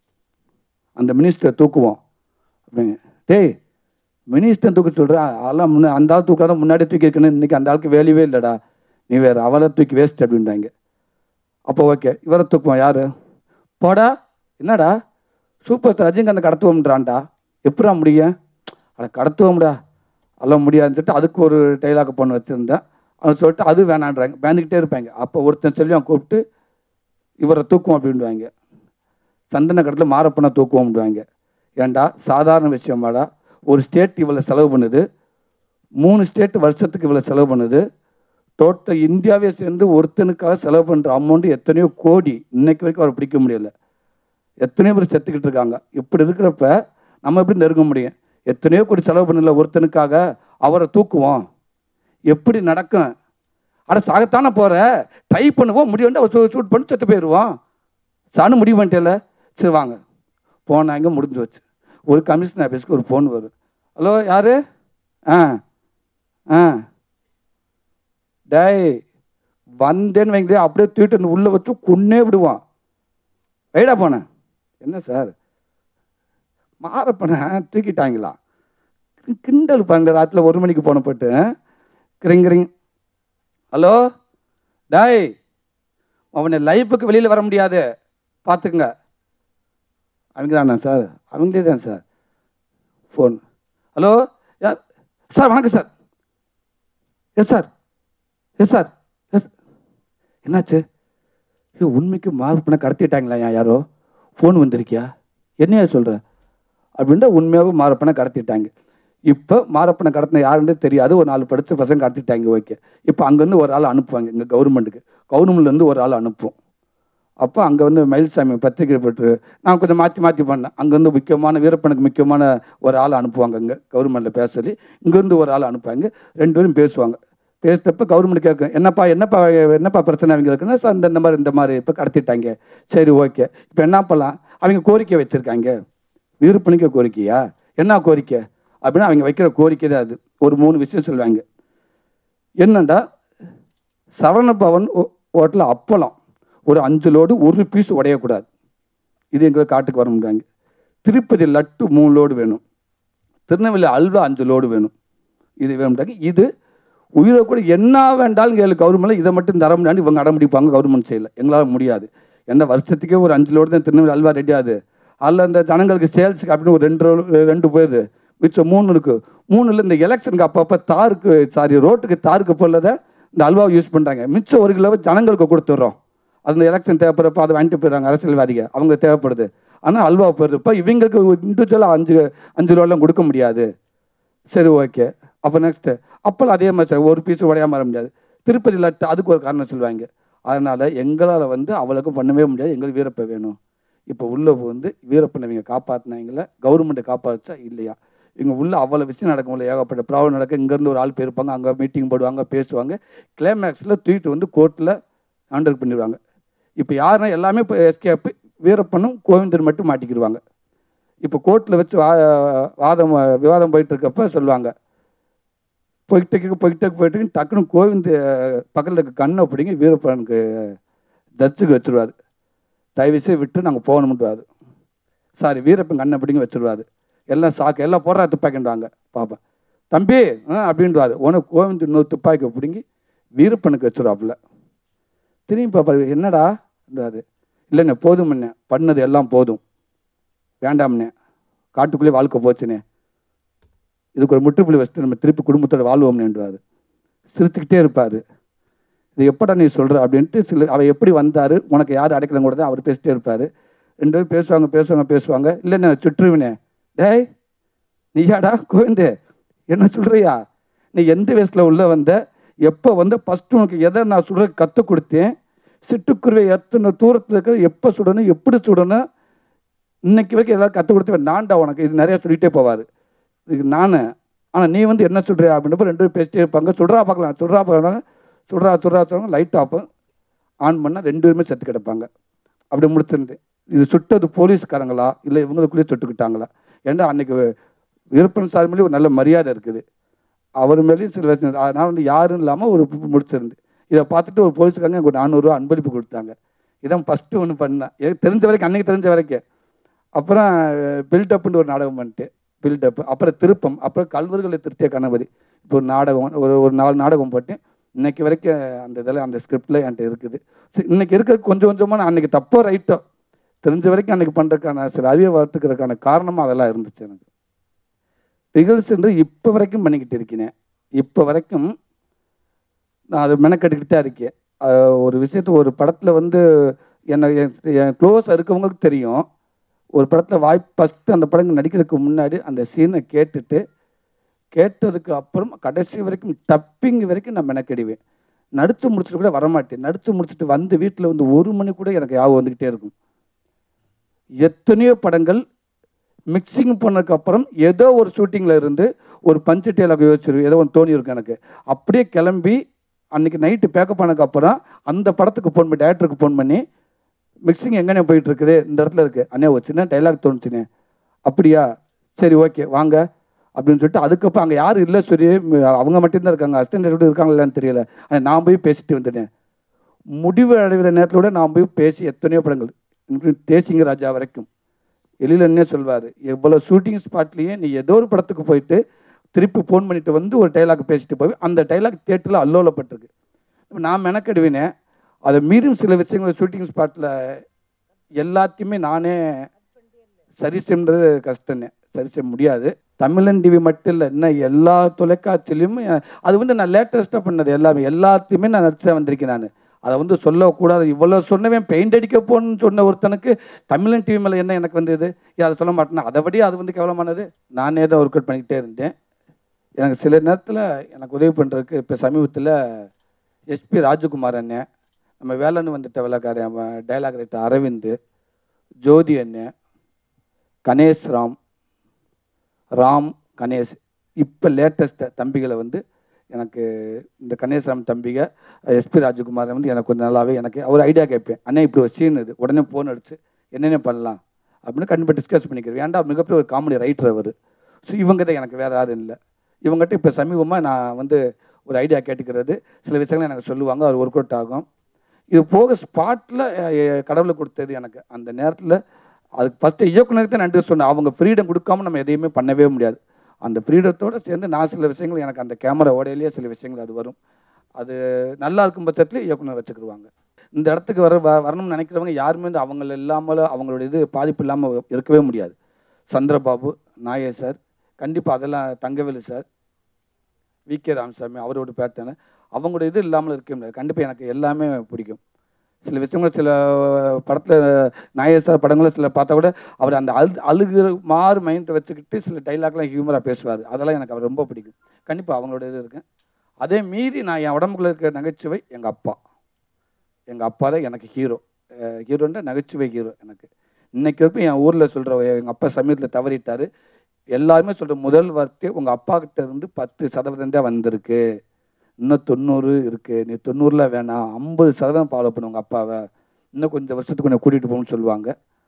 அந்த மினிஸ்டரை தூக்குவோம் அப்படிங்க டேய் மினிஸ்டர் தூக்க சொல்கிறேன் அதெல்லாம் முன்ன அந்த ஆள் தூக்காத முன்னாடி தூக்கி இருக்கணும் இன்னைக்கு அந்த ஆளுக்கு வேலையே இல்லைடா நீ வேறு அவளை தூக்கி வேஸ்ட் அப்படின்றாங்க அப்போ ஓகே இவரை தூக்குவோம் யாரு போடா என்னடா சூப்பர் ஸ்டார் ரஜினிகாந்த் கடத்துவோம்ன்றான்டா எப்படா முடியும் அட கடத்துவோம்டா அதெல்லாம் முடியாதுன்னு சொல்லிட்டு அதுக்கு ஒரு டைலாக் பொண்ணு வச்சுருந்தேன் அவன் சொல்லிட்டு அது வேணான்றாங்க பயந்துக்கிட்டே இருப்பாங்க அப்போ ஒருத்தன் சொல்லி அவன் கூப்பிட்டு இவரை தூக்குவோம் அப்படின்வாங்க சந்தன கடத்தில் மாரப்பனை தூக்குவோம்ன்றாங்க ஏன்டா சாதாரண விஷயமாடா ஒரு ஸ்டேட் இவ்வளோ செலவு பண்ணுது மூணு ஸ்டேட் வருஷத்துக்கு இவ்வளோ செலவு பண்ணுது டோட்டல் இந்தியாவே சேர்ந்து ஒருத்தனுக்காக செலவு பண்ணுற அமௌண்ட் எத்தனையோ கோடி இன்னைக்கு வரைக்கும் அவரை பிடிக்க முடியல எத்தனையோ பேர் செத்துக்கிட்டு இருக்காங்க இப்படி இருக்கிறப்ப நம்ம எப்படி நெருங்க முடியும் எத்தனையோ கோடி செலவு பண்ணல ஒருத்தனுக்காக அவரை தூக்குவோம் எப்படி நடக்கும் அட சாகத்தானே போற ட்ரை பண்ணுவோம் முடியும் அவர் ஷூட் பண்ணி செத்து போயிடுவோம் சாணு முடிவு பண்ணிட்டேல சரி வாங்க போனாங்க முடிஞ்சு வச்சு ஒரு கமிஷன் ஆஃபீஸ்க்கு ஒரு ஃபோன் வரும் ஹலோ யாரு ஆ ஆ டேய் வந்தேன்னு வைங்க அப்படியே தூக்கிட்டு உள்ளே வச்சு கொன்னே விடுவான் வைடா போனேன் என்ன சார் மாறப்பன தூக்கிட்டாங்களா கி- கிண்டல் பண்ணுற ராத்திரில ஒரு மணிக்கு போன போட்டு கிரிங் கிரிங் ஹலோ டாய் அவனை லைஃபுக்கு வெளியில் வர முடியாது பார்த்துக்குங்க அவங்க தானா சார் அவங்களே தான் சார் ஃபோன் ஹலோ யார் சார் வணக்கம் sir yes sir yes sir yes என்னாச்சு ஐயோ உண்மைக்கு மார்க் கடத்திட்டாங்களா ஏன் யாரோ ஃபோன் வந்திருக்கியா என்னையா சொல்கிற அப்படின்ட்டு உண்மையாகவே மாரப்பனை கடத்திட்டாங்க இப்போ மாரப்பனை கடத்தின யாருன்னு தெரியாது ஒரு நாலு படித்த பசங்க கடத்திட்டாங்க ஓகே இப்போ அங்கேருந்து ஒரு ஆள் அனுப்புவாங்க இங்கே கவர்மெண்ட்டுக்கு கவர்மெண்ட்லேருந்து ஒரு ஆள் அனுப்புவோம் அப்போ அங்கே வந்து மயில்சாமி பத்திரிகை போட்டு நான் கொஞ்சம் மாற்றி மாற்றி பண்ணேன் அங்கேருந்து முக்கியமான வீரப்பனுக்கு முக்கியமான ஒரு ஆள் அனுப்புவாங்க இங்கே கவர்மெண்ட்டில் பேச சொல்லி இங்கேருந்து ஒரு ஆள் அனுப்புவாங்க ரெண்டு பேரும் பேசுவாங்க பேசுறப்ப கவர்மெண்ட் கேட்கும் என்னப்பா என்னப்பா என்னப்பா பிரச்சனை அவங்களுக்குன்னா சார் இந்த இந்த மாதிரி இந்த மாதிரி இப்போ கடத்திட்டாங்க சரி ஓகே இப்போ என்ன பண்ணலாம் அவங்க கோரிக்கை வச்சுருக்காங்க வீரப்பனுக்கு கோரிக்கையா என்ன கோரிக்கை அப்படின்னா அவங்க வைக்கிற கோரிக்கை தான் அது ஒரு மூணு விஷயம் சொல்லுவாங்க என்னண்டா சரவணபவன் ஹோட்டலில் அப்பளம் ஒரு அஞ்சு லோடு ஒரு பீஸ் உடையக்கூடாது இது எங்களுக்கு காட்டுக்கு வர முடியாங்க திருப்பதி லட்டு மூணு லோடு வேணும் திருநெல்வேலி அல்வா அஞ்சு லோடு வேணும் இது வேணும்டாங்க இது உயிரை கூட என்ன வேண்டாலும் கேளு கவர்மெண்ட்ல இதை மட்டும் தர முடியாது இவங்க அடம்பிடிப்பாங்க கவர்மெண்ட் சைடில் எங்களால் முடியாது என்ன வருஷத்துக்கே ஒரு அஞ்சு லோடு தான் திருநெல்வேலி அல்வா ரெடி ஆகுது அதில் இந்த ஜனங்களுக்கு சேல்ஸுக்கு அப்படின்னு ஒரு ரெண்டு ரோ- ரெண்டு போயிடுது மிச்சம் மூணு இருக்கு மூணுல இந்த எலெக்ஷனுக்கு அப்பப்போ தாருக்கு சாரி ரோட்டுக்கு தாருக்கு போலத இந்த அல்வாவை யூஸ் பண்ணுறாங்க மிச்சம் ஒரு கிலோவை ஜனங்களுக்கு கொடுத்துட்றோம் அது இந்த எலெக்ஷன் தேவைப்படுறப்ப அதை வாங்கிட்டு போயிடுறாங்க அரசியல்வாதிகள் அவங்க தேவைப்படுது ஆனால் அல்வா போயிடுது இப்போ இவங்களுக்கு இண்டிவிஜுவலாக அஞ்சு அஞ்சு ரூபாலாம் கொடுக்க முடியாது சரி ஓகே அப்போ நெக்ஸ்ட்டு அப்போல்லாம் அதே மாதிரி சார் ஒரு பீஸ் உடையாம வர முடியாது திருப்பதி லட்டு அதுக்கு ஒரு காரணம் சொல்லுவாங்க அதனால் எங்களால் வந்து அவளுக்கு பண்ணவே முடியாது எங்களுக்கு வீரப்ப வேணும் இப்போ உள்ள வந்து வீரப்பனை இவங்க காப்பாற்றினாங்கள கவர்மெண்ட்டை காப்பாற்றா இல்லையா இவங்க உள்ள அவ்வளோ விஷயம் நடக்கும் ஏகப்பட்ட ப்ராப்ளம் நடக்க இங்கேருந்து ஒரு ஆள் போயிருப்பாங்க அங்கே மீட்டிங் போடுவாங்க பேசுவாங்க கிளைமேக்ஸில் தூக்கிட்டு வந்து கோர்ட்டில் ஹேண்டல் பண்ணிடுவாங்க இப்போ யாருன்னா எல்லாமே இப்போ எஸ்கேப்பு வீரப்பனும் கோவிந்தன் மட்டும் மாட்டிக்கிடுவாங்க இப்போ கோர்ட்டில் வச்சு வா வாதம் விவாதம் போயிட்டு இருக்கப்ப சொல்லுவாங்க போயிட்டு போயிட்டு போயிட்டு டக்குன்னு கோவிந்த் பக்கத்தில் இருக்க கண்ணை பிடிங்கி வீரப்பனுக்கு ஜட்ஜுக்கு வச்சுருவார் தயவுசெய்து விட்டு நாங்கள் போகணும்ன்றாரு சாரி வீரப்பன் கண்ணை பிடிங்கி வச்சுருவாரு எல்லாம் சாக்கு எல்லாம் போடுறா துப்பாக்கின்றாங்க பாப்பா தம்பி ஆ அப்படின்றாரு உனக்கு கோவிந்த் இன்னொரு துப்பாக்கி பிடுங்கி வீரப்பனுக்கு வச்சுருவாப்புல திரும்பி பாப்பாரு என்னடான்றாரு இல்லைண்ணே போதும்ண்ணே பண்ணது எல்லாம் போதும் வேண்டாம்ண்ணே காட்டுக்குள்ளே வாழ்க்கை போச்சுண்ணே இதுக்கு ஒரு முற்றுப்புள்ளி வச்சுட்டு நம்ம திருப்பி குடும்பத்தோட வாழ்வோம்னேன்றாரு சிரிச்சுக்கிட்டே இருப்பார் இது எப்படா நீ சொல்கிற அப்படின்ட்டு சில அவ எப்படி வந்தார் உனக்கு யார் அடைக்கலம் கூட அவர் பேசிட்டே இருப்பார் ரெண்டு பேரும் பேசுவாங்க பேசுவாங்க பேசுவாங்க இல்லைண்ணே சுற்றுவினே டேய் நீயாடா கோவிந்தே என்ன சொல்கிறியா நீ எந்த வயசில் உள்ள வந்த எப்போ வந்து ஃபஸ்ட்டு உனக்கு எதை நான் சுட கற்றுக் கொடுத்தேன் சிட்டுக்குருவை எத்தனை தூரத்தில் இருக்கிறது எப்போ சுடணும் எப்படி சுடணும் இன்னைக்கு வரைக்கும் எல்லாம் கற்றுக் கொடுத்து நான்டா உனக்கு இது நிறையா சொல்லிகிட்டே போவார் இதுக்கு நான் ஆனால் நீ வந்து என்ன சொல்கிறியா அப்படின்றப்ப ரெண்டு பேரும் பேசிட்டே இருப்பாங்க சுடுறா பார்க்கலாம் சுடுறா பார்க்கலாம் சுடுறா சுடுறா சொல்லுவாங்க லைட் ஆஃப் ஆன் பண்ணால் ரெண்டு பேருமே செத்து கிடப்பாங்க அப்படி முடிச்சிருந்து இது சுட்டது போலீஸ்காரங்களா இல்லை இவங்களுக்குள்ளேயே சுட்டுக்கிட்டாங்களா ஏன்னா அன்னைக்கு விருப்பன் சார் மேலேயும் ஒரு நல்ல மரியாதை இருக்குது அவர் மேலேயும் சில விஷயம் நான் வந்து யாரும் இல்லாமல் ஒரு முடிச்சிருந்து இதை பார்த்துட்டு ஒரு போலீஸ்காரங்க எனக்கு ஒரு நானூறுரூவா அன்பளிப்பு கொடுத்தாங்க இதான் ஃபஸ்ட்டு ஒன்று பண்ணேன் எனக்கு தெரிஞ்ச வரைக்கும் அன்னைக்கு தெரிஞ்ச வரைக்கும் அப்புறம் பில்டப்னு ஒரு நாடகம் பண்ணிட்டு பில்டப் அப்புறம் திருப்பம் அப்புறம் கல்வர்களை திருத்திய கணபதி இப்போ ஒரு நாடகம் ஒரு ஒரு நாலு நாடகம் போட்டு இன்னைக்கு வரைக்கும் அந்த இதில் அந்த ஸ்கிரிப்டில் என்கிட்ட இருக்குது சரி, இன்னைக்கு இருக்க கொஞ்சம் கொஞ்சமாக நான் அன்னைக்கு தப்போ ரைட்டோ தெரிஞ்ச வரைக்கும் அன்னைக்கு பண்ணுறதுக்கான சில அறிவை வளர்த்துக்கிறதுக்கான காரணமாக அதெல்லாம் இருந்துச்சு எனக்கு ரிகல்ஸ் இப்போ வரைக்கும் பண்ணிக்கிட்டு இருக்கேன் இப்போ வரைக்கும் நான் அதை மெனக்கெட்டுக்கிட்டு தான் இருக்கேன் அஹ் ஒரு விஷயத்த ஒரு படத்தில் வந்து என்னை என் க்ளோஸ் இருக்கவங்களுக்கு தெரியும் ஒரு படத்தில் வாய்ப்பு ஃபஸ்ட்டு அந்த படங்கள் நடிக்கிறதுக்கு முன்னாடி அந்த சீனை கேட்டுட்டு கேட்டதுக்கு அப்புறம் கடைசி வரைக்கும் டப்பிங் வரைக்கும் நான் மெனக்கெடுவேன் நடித்து முடிச்சுட்டு கூட வரமாட்டேன் நடித்து முடிச்சுட்டு வந்து வீட்டில் வந்து ஒரு மணி கூட எனக்கு ஞாபகம் வந்துக்கிட்டே இருக்கும் எத்தனையோ படங்கள் மிக்சிங் பண்ணதுக்கு அப்புறம் ஏதோ ஒரு ஷூட்டிங்கில் இருந்து ஒரு பஞ்சு டேலாக் யோசிச்சிரு ஏதோ ஒன்று தோணி இருக்கு எனக்கு அப்படியே கிளம்பி அன்னைக்கு நைட்டு பேக்கப் பண்ணதுக்கு அப்புறம் அந்த படத்துக்கு ஃபோன் பண்ணி டேரக்டருக்கு ஃபோன் பண்ணி மிக்சிங் எங்கண்ணே போயிட்டு இருக்குது இந்த இடத்துல இருக்கு அண்ணே ஒரு சின்ன டைலாக் தோணுச்சுண்ணே அப்படியா சரி ஓகே வாங்க அப்படின்னு சொல்லிட்டு அதுக்கப்புறம் அங்கே யாரும் இல்லை சரி ம், அவங்க மட்டும்தான் இருக்காங்க அசிஸ்டன்ட் இருக்காங்களான்னு தெரியல ஆனால் நான் போய் பேசிட்டு வந்துட்டேன் முடிவு அடைகிற நேரத்தோட நான் போய் பேசி எத்தனையோ படங்கள் including தேசிங்க ராஜா வரைக்கும் எழிலன்னே சொல்வார் எவ்வளோ ஷூட்டிங் ஸ்பாட்லேயே நீ ஏதோ ஒரு படத்துக்கு போயிட்டு திருப்பி ஃபோன் பண்ணிட்டு வந்து ஒரு டைலாக் பேசிட்டு போய் அந்த டைலாக் தேட்டரில் அல்லோலப்பட்டிருக்கு இப்ப நான் மெனக்கெடுவினே அதை மீறும் சில விஷயங்கள் ஷூட்டிங் ஸ்பாட்டில் எல்லாத்தையுமே நானே சரி செய்யறது கஷ்டம்னே சரி செய்ய முடியாது தமிழன் டிவி மட்டும் இல்லை இன்னும் எல்லா தொலைக்காட்சியிலையும் அது வந்து நான் லேட்டஸ்ட்டாக பண்ணது எல்லாமே எல்லாத்தையுமே நான் நடிச்சு வந்திருக்கேன் நான் அதை வந்து சொல்லக்கூடாது இவ்வளோ சொன்னவன் பெயிண்ட் அடிக்க போன்னு சொன்ன ஒருத்தனுக்கு தமிழன் டிவி மேலே என்ன எனக்கு வந்தது ஏன் அதை சொல்ல மாட்டேன்னா அதை விட அது வந்து கேவலமானது நானே தான் ஒர்க் அவுட் பண்ணிக்கிட்டே இருந்தேன் எனக்கு சில நேரத்தில் எனக்கு உதவி பண்ணுறதுக்கு இப்போ சமீபத்தில் எஸ்பி ராஜகுமார் அண்ணன் நம்ம வேலைன்னு வந்துட்ட விளக்காரன் டைலாக் ரைட்டர் அரவிந்த் ஜோதி அண்ணன் கணேஷ் ராம் ராம் கணேஷ் இப்போ லேட்டஸ்ட் தம்பிகளை வந்து எனக்கு இந்த கணேஷ் ராம் தம்பிக எஸ்பி ராஜகுமார் வந்து எனக்கு கொஞ்சம் நல்லாவே எனக்கு ஒரு ஐடியா கேட்பேன் அண்ணே இப்படி ஒரு சீன் இது உடனே ஃபோன் அடிச்சு என்னென்ன பண்ணலாம் அப்படின்னு கண்டிப்பாக டிஸ்கஸ் பண்ணிக்கிறேன் ஏன்டா மிகப்பெரிய ஒரு காமெடி ரைட்டர் அவர் ஸோ இவங்க தான் எனக்கு வேறு யாரும் இல்லை இவங்ககிட்ட இப்போ சமீபமாக நான் வந்து ஒரு ஐடியா கேட்டுக்கிறது சில விஷயங்கள் எனக்கு சொல்லுவாங்க அது ஒர்க் அவுட் ஆகும் இது போக ஸ்பாட்டில் கடவுளை கொடுத்தது எனக்கு அந்த நேரத்தில் அதுக்கு ஃபஸ்ட்டு இயக்குனருக்கு தான் நன்றி சொன்னேன் அவங்க ஃப்ரீடம் கொடுக்காம நம்ம எதையுமே பண்ணவே முடியாது அந்த ஃப்ரீடத்தோடு சேர்ந்து நான் சில விஷயங்கள் எனக்கு அந்த கேமரா ஓடையிலேயே சில விஷயங்கள் அது வரும் அது நல்லா இருக்கும் பட்சத்தில் இயக்குனர் வச்சுக்கிடுவாங்க இந்த இடத்துக்கு வர வ- வரணும்னு நினைக்கிறவங்க யாருமே வந்து அவங்கள இல்லாமல் அவங்களோட இது பாதிப்பு இல்லாமல் இருக்கவே முடியாது சந்திரபாபு நாயே சார் கண்டிப்பாக அதெல்லாம் Thangavelu sir V K Ramasamy அவரோட பேட்டர்னு அவங்களோட இது இல்லாமல் இருக்க முடியாது கண்டிப்பாக எனக்கு எல்லாமே பிடிக்கும் சில விஷயங்கள் சில படத்தில் நாயர் சார் படங்களும் சில பார்த்தா கூட அவர் அந்த அழு அழுகிற மாறு மைண்டை வச்சுக்கிட்டு சில டைலாக்லாம் ஹியூமராக பேசுவார் அதெல்லாம் எனக்கு அவர் ரொம்ப பிடிக்கும் கண்டிப்பாக அவங்களோட இது இருக்கு அதே மீறி நான் என் உடம்புக்குள்ள இருக்க நகைச்சுவை எங்கள் அப்பா எங்கள் அப்பா தான் எனக்கு ஹீரோ ஹீரோன்ற நகைச்சுவை ஹீரோ எனக்கு இன்னைக்கு வரைக்கும் என் ஊரில் சொல்கிற எங்கள் அப்பா சமயத்தில் தவறிட்டார் எல்லாருமே சொல்கிற முதல் வார்த்தை உங்கள் அப்பா கிட்ட இருந்து பத்து சதவீதம் தான் வந்திருக்கு இன்னும் தொண்ணூறு இருக்குது நீ தொண்ணூறில் வேணாம் ஐம்பது சதவீதம் ஃபாலோ பண்ணு உங்கள் அப்பாவை இன்னும் கொஞ்சம் வருஷத்துக்கு கொஞ்சம் கூட்டிகிட்டு போகணும்னு சொல்லுவாங்க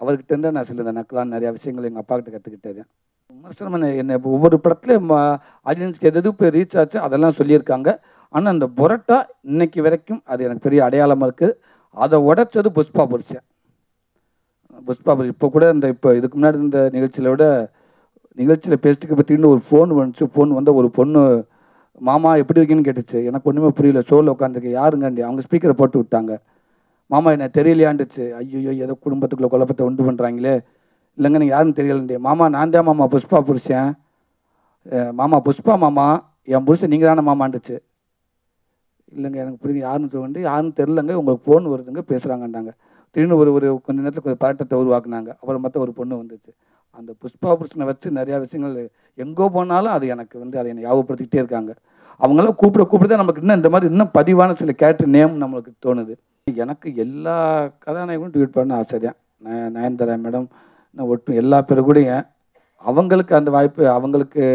அவர்கிட்ட இருந்தா நான் சில இந்த நக்கலான நிறையா விஷயங்கள் எங்கள் அப்பா கிட்ட கற்றுக்கிட்டது விமர்சனம் என்ன- என்ன இப்போ ஒவ்வொரு படத்துலையும் ஆடியன்ஸ்க்கு எது எது போய் ரீச் ஆச்சு அதெல்லாம் சொல்லியிருக்காங்க ஆனால் அந்த புரட்டா இன்னைக்கு வரைக்கும் அது எனக்கு பெரிய அடையாளமாக இருக்குது அதை உடைச்சது புஷ்பா புருஷன் புஷ்பா புருஷன் இப்போ கூட இந்த இப்போ இதுக்கு முன்னாடி இந்த நிகழ்ச்சியில விட நிகழ்ச்சியில் பேசிட்டு பற்றின்னு ஒரு ஃபோன் வந்துச்சு ஃபோன் வந்து ஒரு பொண்ணு மாமா எப்படி இருக்கீங்கன்னு கேட்டுச்சு எனக்கு ஒன்றுமே புரியல ஷோவில் உட்காந்துருக்கு யாருங்கண்டி அவங்க ஸ்பீக்கரை போட்டு விட்டாங்க மாமா என்ன தெரியலையாண்டுச்சு ஐயோ ஏதோ குடும்பத்துக்குள்ள குழப்பத்தை உண்டு பண்ணுறாங்களே இல்லைங்க நீங்கள் யாருன்னு தெரியலண்டி மாமா நான் தான் மாமா புஷ்பா புருஷன் அஹ் மாமா புஷ்பா மாமா என் புருஷன் நீங்கள் தானே மாமாண்டுச்சு இல்லைங்க எனக்கு புரியுது யாருன்னு சொல்லிட்டு யாருன்னு தெரிலங்க உங்களுக்கு ஃபோன் வருதுங்க பேசுகிறாங்கன்னாங்க திடீர்னு ஒரு ஒரு கொஞ்ச நேரத்தில் கொஞ்சம் பதட்டத்தை உருவாக்குனாங்க அப்புறம் பார்த்தா ஒரு பொண்ணு வந்துச்சு அந்த புஷ்பா புருஷனை வச்சு நிறையா விஷயங்கள் எங்கோ போனாலும் அது எனக்கு வந்து அதை என்னை ஞாபகப்படுத்திக்கிட்டே இருக்காங்க அவங்களாம் கூப்பிட கூப்பிட நமக்கு இன்னும் இந்த மாதிரி இன்னும் பதிவான சில கேரக்டர் நேம் நம்மளுக்கு தோணுது எனக்கு எல்லா கதாநாயகங்களும் ட்வீட் பண்ண ஆசை தான் நய- நயன்தாரா மேடம் நான் ஒட்டும் எல்லா பேரும் கூடயும் அவங்களுக்கு அந்த வாய்ப்பு அவங்களுக்கு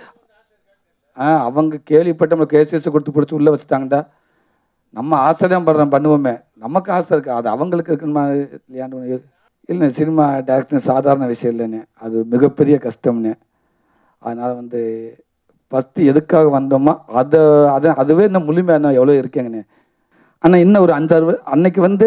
ஆ அவங்க கேள்விப்பட்டு நம்ம கேசஸ் கொடுத்து பிடிச்சி உள்ளே வச்சுட்டாங்கடா நம்ம ஆசை தான் படுறோம் பண்ணுவோமே நமக்கு ஆசை இருக்கு அது அவங்களுக்கு இருக்குமா இல்லையான்னு இல்லை சினிமா டேரக்ஷன் சாதாரண விஷயம் இல்லைண்ணே அது மிகப்பெரிய கஷ்டம்னே அதனால் வந்து ஃபஸ்ட்டு எதுக்காக வந்தோமோ அதை அதை அதுவே இன்னும் முழுமையாக நான் எவ்வளோ இருக்கேங்கண்ணே ஆனால் இன்னும் ஒரு அஞ்சாறு வ- அன்னைக்கு வந்து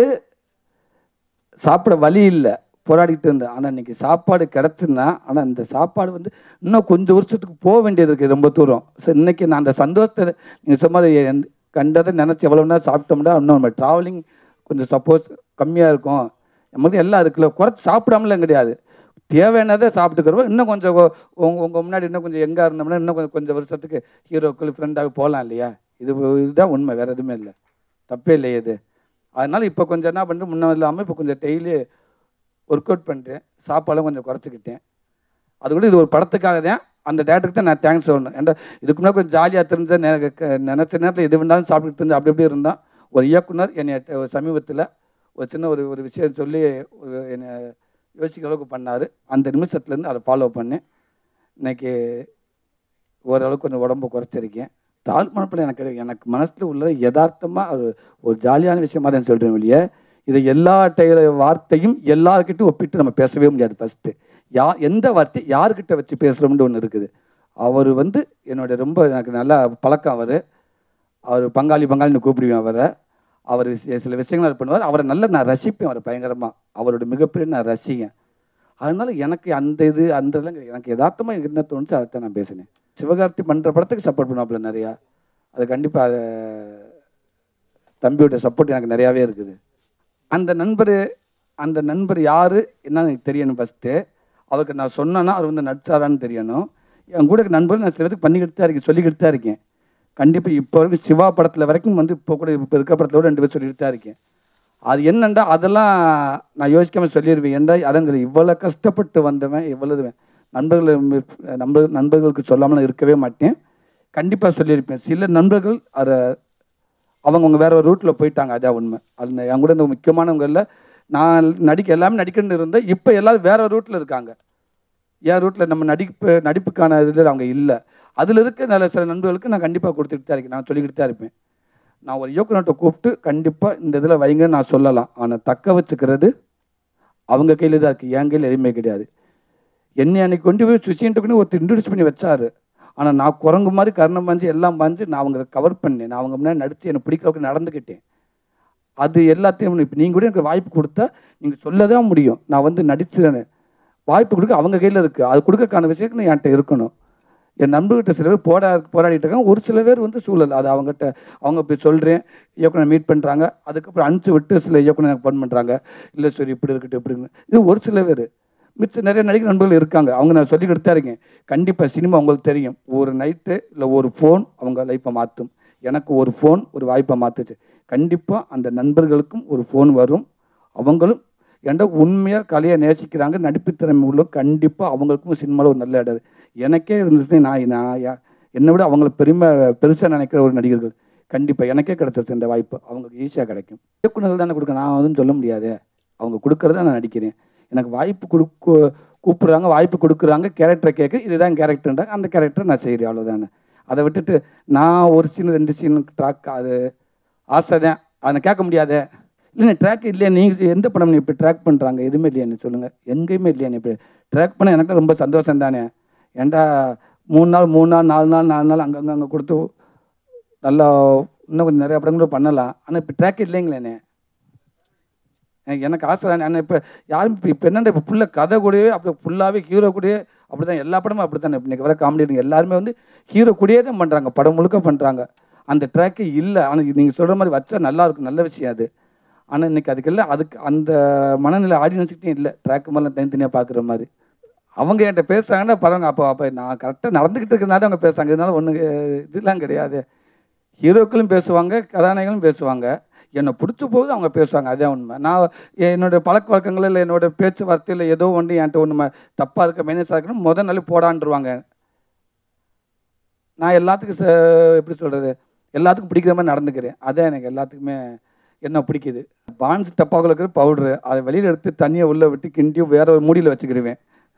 சாப்பிட வழி இல்லை போராடிட்டு இருந்தேன் ஆனால் இன்னைக்கு சாப்பாடு கிடச்சுன்னா ஆனால் இந்த சாப்பாடு வந்து இன்னும் கொஞ்சம் வருஷத்துக்கு போக வேண்டியது இருக்குது ரொம்ப தூரம் ஸோ இன்னைக்கு நான் அந்த சந்தோஷத்தை நீங்கள் சொன்ன மாதிரி எந்த- கண்டதை நினச்சி எவ்வளோ நேரம் சாப்பிட்டோம்னா இன்னும் நம்ம ட்ராவலிங் கொஞ்சம் சப்போஸ் கம்மியாக இருக்கும் நம்மளுக்கு எல்லாம் இருக்குல்ல குறைச்சி சாப்பிடாமலாம் கிடையாது தேவையானதை சாப்பிட்டுக்கிறோம் இன்னும் கொஞ்சம் உ- உங்க உங்க முன்னாடி இன்னும் கொஞ்சம் எங்கே இருந்தோம்னா இன்னும் கொஞ்சம் கொஞ்சம் வருஷத்துக்கு ஹீரோக்கள் ஃப்ரெண்டாக போகலாம் இல்லையா இது இதுதான் உண்மை வேறு எதுவுமே இல்லை தப்பே இல்லையே இது அதனால இப்போ கொஞ்சம் என்ன பண்ணுறேன் முன்ன இல்லாமல் இப்போ கொஞ்சம் டெய்லி ஒர்க் அவுட் பண்ணுறேன் சாப்பாடெல்லாம் கொஞ்சம் குறைச்சிக்கிட்டேன் அது கூட இது ஒரு படத்துக்காக தான் அந்த டேரக்டருக்கு தான் நான் தேங்க்ஸ் சொல்லணும் ஏன்டா இதுக்கு முன்னாடி கொஞ்சம் ஜாலியாக தெரிஞ்ச நினச்ச நேரத்தில் எது வேணாலும் சாப்பிட்டு தெரிஞ்சு அப்படி இப்படி இருந்தான் ஒரு இயக்குனர் என்னை சமீபத்தில் ஒரு சின்ன ஒரு ஒரு விஷயம் சொல்லி ஒரு என்னை யோசிக்கிற அளவுக்கு பண்ணார் அந்த நிமிஷத்துலேருந்து அதை ஃபாலோ பண்ணேன் இன்னைக்கு ஓரளவுக்கு கொஞ்சம் உடம்பு குறைச்சிருக்கேன் தாழ்மனப்பில் எனக்கு எனக்கு மனசில் உள்ள யதார்த்தமாக ஒரு ஒரு ஜாலியான விஷயமா தான் சொல்கிறேன் வெளியே இதை எல்லா டை- வார்த்தையும் எல்லார்கிட்டையும் ஒப்பிட்டு நம்ம பேசவே முடியாது ஃபஸ்ட்டு யா எந்த வார்த்தை யார்கிட்ட வச்சு பேசுகிறோம்னு ஒன்று இருக்குது அவர் வந்து என்னோட ரொம்ப எனக்கு நல்ல பழக்கம் அவர் அவர் பங்காளி பங்காளின்னு கூப்பிடுவேன் அவரை அவர் சி- சில விஷயங்கள் பண்ணுவார் அவரை நல்லா நான் ரசிப்பேன் அவரை பயங்கரமாக அவரோட மிகப்பெரிய நான் ரசிகன் அதனால எனக்கு அந்த இது அந்த இதெல்லாம் கிடையாது. எனக்கு யதார்த்தமாக எனக்கு என்ன தோணுச்சு அதை தான் நான் பேசினேன் சிவகார்த்தி பண்ணுற படத்துக்கு சப்போர்ட் பண்ணுவாப்புல நிறையா அது கண்டிப்பாக அதை தம்பியோட சப்போர்ட் எனக்கு நிறையாவே இருக்குது அந்த நண்பர் அந்த நண்பர் யார் என்னன்னு எனக்கு தெரியணும் ஃபஸ்ட்டு அவருக்கு நான் சொன்னேன்னா அவர் வந்து நடிச்சாரான்னு தெரியணும் என் கூட இருக்க நண்பர் நான் சில பேருக்கு பண்ணிக்கிட்டு தான் இருக்கேன் சொல்லிக்கிட்டு தான் இருக்கேன் கண்டிப்பாக இப்போ வரைக்கும் சிவா படத்தில் வரைக்கும் வந்து இப்போ கூட இப்போ இருக்க படத்தில் கூட ரெண்டு பேர் சொல்லிட்டு தான் இருக்கேன் அது என்னண்டா அதெல்லாம் நான் யோசிக்காம சொல்லிடுவேன் ஏன்டா அதான் இவ்வளோ கஷ்டப்பட்டு வந்தவன் இவ்வளவு நண்பர்கள் நண்பர் நண்பர்களுக்கு சொல்லாமல் இருக்கவே மாட்டேன் கண்டிப்பாக சொல்லியிருப்பேன் சில நண்பர்கள் அதை அவங்கவுங்க வேற ஒரு ரூட்டில் போயிட்டாங்க அதான் உண்மை அது என் கூட இந்த முக்கியமானவங்களில் நான் நடிக்க எல்லாமே நடிக்கணும்னு இருந்தேன் இப்போ எல்லாரும் வேற ரூட்டில் இருக்காங்க என் ரூட்டில் நம்ம நடிப்பு நடிப்புக்கான இதில் அவங்க இல்லை அதில் இருக்க நல்ல சில நண்பர்களுக்கு நான் கண்டிப்பாக கொடுத்துட்டு தான் இருக்கேன் நான் சொல்லிக்கிட்டு தான் இருப்பேன் நான் ஒரு இயக்குனர்கிட்ட கூப்பிட்டு கண்டிப்பாக இந்த இதில் வைங்கன்னு நான் சொல்லலாம் ஆனால் தக்க வச்சுக்கிறது அவங்க கையில் தான் இருக்குது என் கையில் எதுவுமே கிடையாது என்னை அன்னைக்கு கொண்டு போய் சுஷின்ட்டு ஒருத்தர் இன்ட்ரடியூஸ் பண்ணி வச்சாரு ஆனால் நான் குரங்கு மாதிரி கர்ணம் பாஞ்சு எல்லாம் பாஞ்சு நான் அவங்களை கவர் பண்ணேன் நான் அவங்க முன்னாடி நடித்து எனக்கு பிடிக்கிறவங்க நடந்துக்கிட்டேன் அது எல்லாத்தையும் இப்போ நீங்கள் கூட எனக்கு வாய்ப்பு கொடுத்தா நீங்கள் சொல்ல தான் முடியும் நான் வந்து நடிச்சுறேன்னு வாய்ப்பு கொடுக்க அவங்க கையில் இருக்குது அது கொடுக்கறக்கான விஷயங்கள் என்கிட்ட இருக்கணும் என் நண்பர்கிட்ட சில பேர் போரா போராடிட்டு இருக்காங்க ஒரு சில பேர் வந்து சூழல் அது அவங்ககிட்ட அவங்க போய் சொல்கிறேன் இயக்குனர் மீட் பண்ணுறாங்க அதுக்கப்புறம் அனுப்பிச்சு விட்டு சில இயக்குனர் எனக்கு ஃபோன் பண்ணுறாங்க இல்லை சரி இப்படி இருக்கட்டும் இப்படி இருக்கட்டும். இது ஒரு சில பேர் மிச்சம் நிறைய நடிகர் நண்பர்கள் இருக்காங்க அவங்க நான் சொல்லிக்கிட்டு தான் இருக்கேன் கண்டிப்பாக சினிமா உங்களுக்கு தெரியும் ஒரு நைட்டு இல்லை ஒரு ஃபோன் அவங்க லைஃப்பை மாற்றும் எனக்கு ஒரு ஃபோன் ஒரு வாய்ப்பை மாற்றுச்சு கண்டிப்பாக அந்த நண்பர்களுக்கும் ஒரு ஃபோன் வரும் அவங்களும் ஏன்டா உண்மையாக கலையை நேசிக்கிறாங்க நடிப்பு திறமை உள்ள கண்டிப்பாக அவங்களுக்கும் சினிமாவில் ஒரு நல்ல இடம் இருக்கு. எனக்கே இருந்துச்சு நான் நான் யா- என்னை விட அவங்கள பெருமை பெருசாக நினைக்கிற ஒரு நடிகர்கள் கண்டிப்பாக எனக்கே கிடைச்சிருச்சு இந்த வாய்ப்பு அவங்களுக்கு ஈஸியாக கிடைக்கும் இயக்குநர்கள் தானே கொடுக்க நான் வந்து சொல்ல முடியாது அவங்க கொடுக்கறத நான் நடிக்கிறேன் எனக்கு வாய்ப்பு கொடுக்க கூப்பிடுறாங்க வாய்ப்பு கொடுக்குறாங்க கேரக்டரை கேட்க இதுதான் கேரக்டர்ன்றாங்க அந்த கேரக்டர் நான் செய்கிறேன் அவ்வளோதானே அதை விட்டுட்டு நான் ஒரு சீன் ரெண்டு சீன் ட்ராக் அது ஆசை தான் அதை கேட்க முடியாதே இல்லைண்ணே ட்ராக் இல்லையா நீங்கள் எந்த படம் நீ இப்போ ட்ராக் பண்ணுறாங்க எதுவுமே இல்லையாண்ணே சொல்லுங்கள் எங்கேயுமே இல்லையாண்ணே இப்போ ட்ராக் பண்ண எனக்கு ரொம்ப சந்தோஷம் தானே ஏன்டா மூணு நாள் மூணு நாள் நாலு நாள் நாலு நாள் அங்கங்கே அங்கே கொடுத்து நல்லா இன்னும் கொஞ்சம் நிறைய படங்களும் பண்ணலாம் ஆனால் இப்போ ட்ராக் இல்லைங்களேண்ணே எனக்கு- எனக்கு ஆசை தான் நான் இப்போ யாரும் இப்போ இப்போ என்னடா இப்போ ஃபுல்லாக கதை கூடயே அப்படி ஃபுல்லாகவே ஹீரோ கூடயே அப்படி தான் எல்லா படமும் அப்படி தானே இன்னைக்கு வர காமெடி எல்லாருமே வந்து ஹீரோ கூடயே தான் பண்ணுறாங்க படம் முழுக்க பண்ணுறாங்க அந்த ட்ராக்கு இல்லை ஆனால் நீங்கள் சொல்கிற மாதிரி வச்சா நல்லா இருக்கும் நல்ல விஷயம் அது ஆனால் இன்னைக்கு அதுக்கு இல்லை அதுக்கு அந்த மனநிலை ஆடியன்ஸுக்கிட்டையும் இல்லை ட்ராக் மாதிரிலாம் தனித்தனியாக பார்க்குற மாதிரி அவங்க என்கிட்ட பேசுகிறாங்கன்னா பரவாங்க அப்போ அப்போ நான் கரெக்டாக நடந்துக்கிட்டு இருக்கிறனால அவங்க பேசுகிறாங்க இதனால ஒன்று இதெல்லாம் கிடையாது ஹீரோக்களும் பேசுவாங்க கதாநாயகனும் பேசுவாங்க என்னை பிடிச்ச போது அவங்க பேசுவாங்க அதே உண்மை நான் என்னோட பழக்க வழக்கங்கள் இல்லை என்னோட பேச்சுவார்த்தையில் ஏதோ ஒன்று என்கிட்ட ஒன்று தப்பாக இருக்க மைனஸாக இருக்கணும் முதல் நாள் போடான்ருவாங்க நான் எல்லாத்துக்கும் ச எப்படி சொல்கிறது எல்லாத்துக்கும் பிடிக்கிற மாதிரி நடந்துக்கிறேன் அதான் எனக்கு எல்லாத்துக்குமே என்ன பிடிக்குது பான்ஸ் டப்பாக்குள்ள இருக்கிற பவுட்ரு அதை வெளியில் எடுத்து தண்ணியை உள்ளே விட்டு கிண்டி வேற ஒரு மூடியில் வச்சுக்கிருவேன்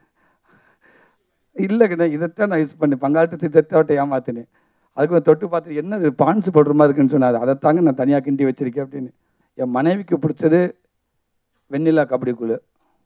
இல்லைங்க இதைத்தான் நான் யூஸ் பண்ணி பங்காளத்து இதைத்தான் ஏமாத்தினேன் அதுக்கு ஒரு தொட்டு பார்த்துட்டு என்னது பான்ஸ் பவுடர் மாதிரி இருக்குன்னு சொன்னாது அதை தாங்க நான் தனியாக கிண்டி வச்சிருக்கேன் அப்படின்னு என் மனைவிக்கு பிடிச்சது வெண்ணிலா கபடி குழு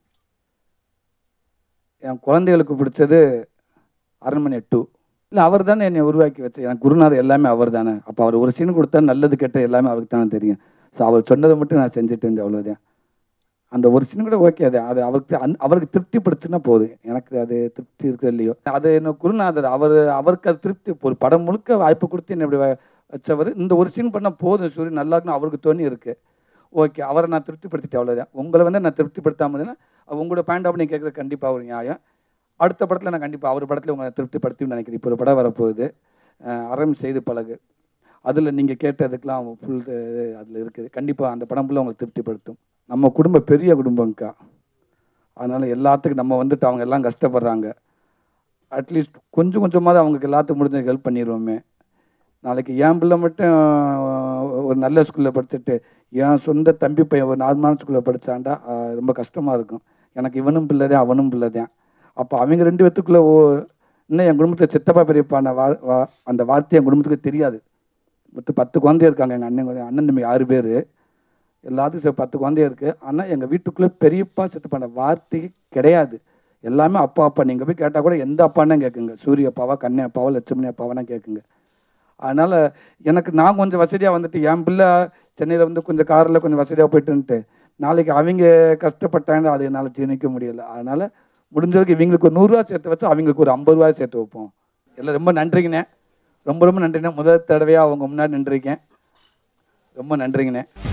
என் குழந்தைகளுக்கு பிடிச்சது அரண்மனை டூ இல்லை அவர் தானே என்னை உருவாக்கி வச்சு எனக்கு குருநாதர் எல்லாமே அவர் தானே அப்போ அவர் ஒரு சீன் கொடுத்தா நல்லது கெட்ட எல்லாமே அவருக்கு தானே தெரியும் ஸோ அவர் சொன்னதை மட்டும் நான் செஞ்சுட்டு இருந்தேன் அவ்வளோதான் அந்த ஒரு சீன் கூட ஓகே அது அது அவருக்கு அந் அவருக்கு திருப்திப்படுத்தினா போதும் எனக்கு அது திருப்தி இருக்கு இல்லையோ அது என்ன குருநாதர் அவர் அவருக்கு அது திருப்தி ஒரு படம் முழுக்க வாய்ப்பு கொடுத்து என்னை இப்படி வ- வச்சவர் இந்த ஒரு சீன் பண்ணால் போதும் சூரிய நல்லா இருக்குன்னு அவருக்கு தோணி இருக்கு ஓகே அவரை நான் திருப்திப்படுத்திட்டேன் அவ்வளோதான் உங்களை வந்து நான் திருப்திப்படுத்தாமல் இருந்தேன்னா உங்களோட பாயிண்ட் ஆஃப் நீங்கள் கேட்குறது கண்டிப்பாக ஒரு நியாயம் அடுத்த படத்தில் நான் கண்டிப்பாக அவர் படத்தில் உங்களை திருப்திப்படுத்தி நினைக்கிறேன் இப்போ ஒரு படம் வரப்போகுது அஹ் அறம் செய்து பழகு அதில் நீங்கள் கேட்டதுக்கெலாம் ஃபுல் அதில் இருக்குது கண்டிப்பாக அந்த படம் ஃபுல்லாக உங்களுக்கு திருப்திப்படுத்தும் நம்ம குடும்பம் பெரிய குடும்பம்க்கா அதனால் எல்லாத்துக்கும் நம்ம வந்துட்டு அவங்க எல்லாம் கஷ்டப்படுறாங்க அட்லீஸ்ட் கொஞ்சம் கொஞ்சமாவது அவங்களுக்கு எல்லாத்துக்கும் முடிஞ்ச ஹெல்ப் பண்ணிடுவோமே நாளைக்கு என் பிள்ளை மட்டும் ஒரு நல்ல ஸ்கூலில் படிச்சுட்டு என் சொந்த தம்பி பையன் ஒரு நார்மலான ஸ்கூலில் படித்தாண்டா ரொம்ப கஷ்டமாக இருக்கும் எனக்கு இவனும் பிள்ளை தான் அவனும் பிள்ளை தான் அப்போ அவங்க ரெண்டு பேத்துக்குள்ளே ஓ இன்னும் என் குடும்பத்தில் சித்தப்பா பெரியப்பான வா வா அந்த வார்த்தை என் குடும்பத்துக்கு தெரியாது மொத்தம் பத்து குழந்தை இருக்காங்க எங்கள் அண்ணன் குழந்தை- அண்ணன் தம்பி ஆறு பேர் எல்லாத்துக்கும் சே- பத்து குழந்தை இருக்குது ஆனால் எங்கள் வீட்டுக்குள்ளே பெரியப்பா சித்தப்பான வார்த்தை கிடையாது எல்லாமே அப்பா அப்பா நீங்கள் போய் கேட்டால் கூட எந்த அப்பான்னு கேட்குங்க சூரிய அப்பாவா கண்ணே அப்பாவா லட்சுமணி அப்பாவானா கேட்குங்க அதனால் எனக்கு நான் கொஞ்சம் வசதியாக வந்துட்டு என் பிள்ளை சென்னையில் வந்து கொஞ்சம் காரில் கொஞ்சம் வசதியாக போயிட்டுன்ட்டு நாளைக்கு அவங்க கஷ்டப்பட்டாங்க அது என்னால் ஜீர்ணிக்க முடியல அதனால் முடிஞ்ச வரைக்கும் இவங்களுக்கு ஒரு நூறுரூவா சேர்த்து வச்சு அவங்களுக்கு ஒரு ஐம்பது ரூபாய் சேர்த்து வைப்போம் எல்லாம் ரொம்ப நன்றிங்கண்ணே ரொம்ப ரொம்ப நன்றிண்ணே முதல் தடவையாக அவங்க முன்னாடி நின்றுருக்கேன் ரொம்ப நன்றிங்கண்ணே